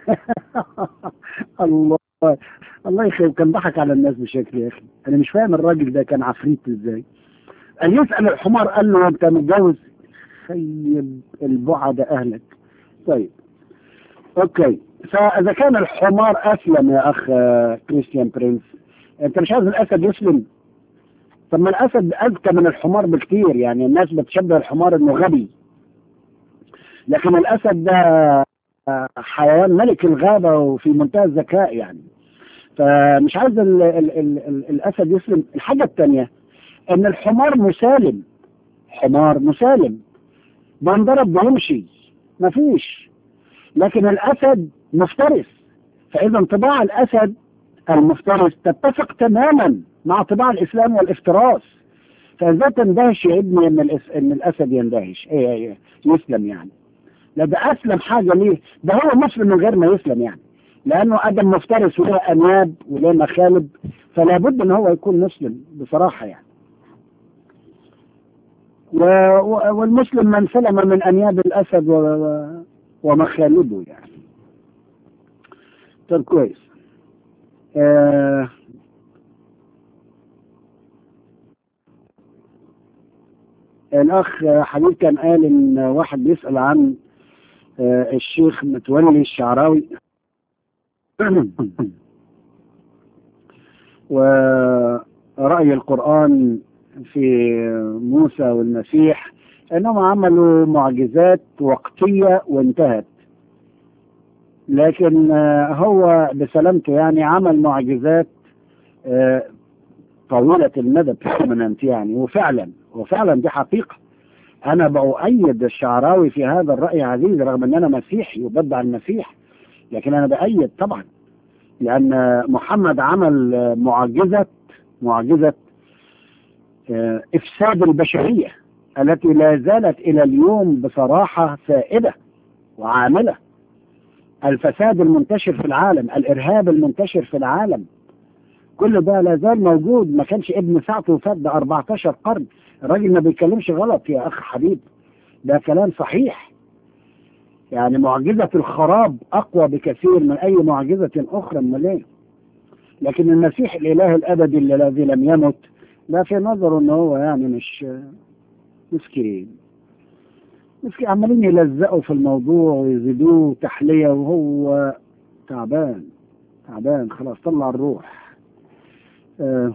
C: الله الله يخير كان ضحك على الناس بشكل يا اخي انا مش فاهم الراجل ده كان عفريت ازاي قال يسال الحمار قال له انت متجوز خيب البعد اهلك طيب اوكي فاذا كان الحمار اسلم يا اخ آه، كريستيان برينس انت مش عايز الاسد يسلم طب ما الاسد اذكى من الحمار بكتير يعني الناس بتشبه الحمار انه غبي لكن الاسد ده آه، حيوان ملك الغابه وفي منتهى الذكاء يعني فمش عايز ال ال ال ال الاسد يسلم الحاجه الثانيه ان الحمار مسالم حمار مسالم بنضرب بيمشي مفيش لكن الاسد مفترس فاذا طباع الاسد المفترس تتفق تماما مع طباع الاسلام والافتراس فازاي تندهش يا ابني ان الأس... ان الاسد يندهش إيه إيه يسلم يعني لا ده اسلم حاجه ليه ده هو مسلم من غير ما يسلم يعني لانه ادم مفترس وله انياب وله مخالب فلا بد ان هو يكون مسلم بصراحه يعني و... و... والمسلم من سلم من انياب الاسد و... و... ومخالبه يعني طب كويس آه الأخ حبيب كان قال إن واحد بيسأل عن آه الشيخ متولي الشعراوي ورأي القرآن في موسى والمسيح أنهم عملوا معجزات وقتية وانتهت لكن آه، هو بسلامته يعني عمل معجزات آه، طويلة المدى permanent يعني وفعلا وفعلا دي حقيقة أنا بؤيد الشعراوي في هذا الرأي عزيز رغم أن أنا مسيحي وبدع المسيح لكن أنا بأيد طبعا لأن محمد عمل آه، معجزة معجزة آه، إفساد البشرية التي لا زالت إلى اليوم بصراحة سائدة وعاملة الفساد المنتشر في العالم الإرهاب المنتشر في العالم كل ده لا زال موجود ما كانش ابن ساعته فات ده 14 قرن الراجل ما بيتكلمش غلط يا أخ حبيب ده كلام صحيح يعني معجزة الخراب أقوى بكثير من أي معجزة أخرى من ليه لكن المسيح الإله الأبدي الذي لم يمت لا في نظره إن هو يعني مش مسكين مسكين عمالين يلزقوا في الموضوع ويزيدوه تحلية وهو تعبان تعبان خلاص طلع الروح آه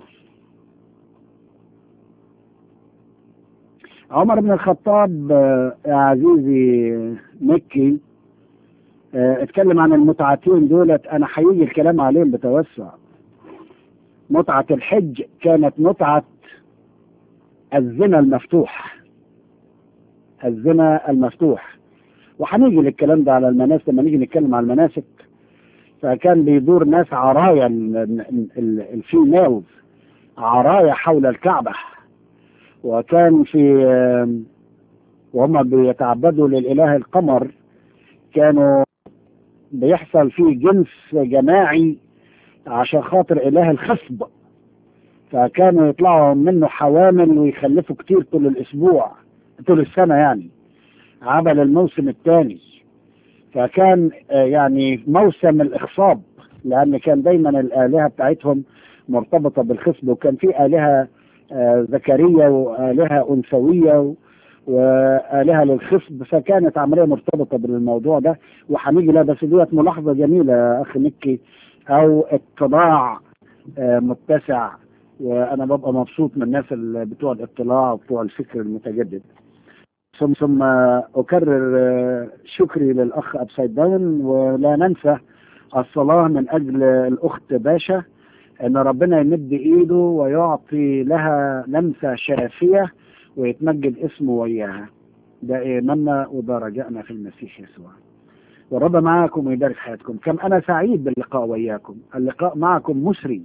C: عمر بن الخطاب آه يا عزيزي مكي آه اتكلم عن المتعتين دولت انا هيجي الكلام عليهم بتوسع متعة الحج كانت متعة الزنا المفتوح الزنا المفتوح وهنيجي للكلام ده على المناسك لما نيجي نتكلم على المناسك فكان بيدور ناس عرايا الفيميلز عرايا حول الكعبة وكان في وهم بيتعبدوا للإله القمر كانوا بيحصل فيه جنس جماعي عشان خاطر إله الخصب فكانوا يطلعوا منه حوامل ويخلفوا كتير طول الأسبوع طول السنة يعني عمل الموسم الثاني فكان يعني موسم الإخصاب لأن كان دايما الآلهة بتاعتهم مرتبطة بالخصب وكان في آلهة ذكرية وآلهة أنثوية وآلهة للخصب فكانت عملية مرتبطة بالموضوع ده وهنيجي لها بس ديت ملاحظة جميلة يا أخي مكي أو اطلاع متسع وأنا ببقى مبسوط من الناس اللي بتوع الاطلاع وبتوع الفكر المتجدد ثم ثم أكرر شكري للأخ أبسايد داون ولا ننسى الصلاة من أجل الأخت باشا أن ربنا يمد إيده ويعطي لها لمسة شافية ويتمجد اسمه وياها ده إيماننا وده رجائنا في المسيح يسوع والرب معاكم ويبارك حياتكم كم أنا سعيد باللقاء وياكم اللقاء معكم مسري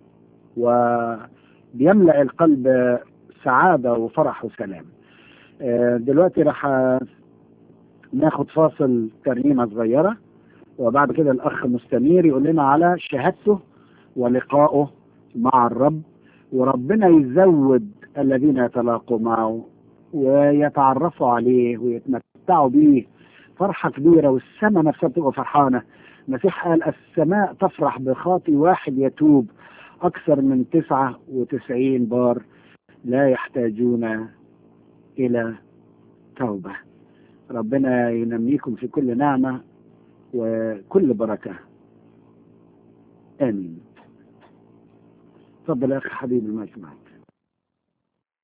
C: وبيملأ القلب سعادة وفرح وسلام دلوقتي راح ناخد فاصل ترنيمة صغيرة وبعد كده الأخ مستنير يقول لنا على شهادته ولقائه مع الرب وربنا يزود الذين يتلاقوا معه ويتعرفوا عليه ويتمتعوا به فرحة كبيرة والسماء نفسها بتبقى فرحانة المسيح قال السماء تفرح بخاطي واحد يتوب أكثر من تسعة وتسعين بار لا يحتاجون إلى توبة ربنا ينميكم في كل نعمة وكل بركة آمين تفضل يا أخي حبيبي المايك معك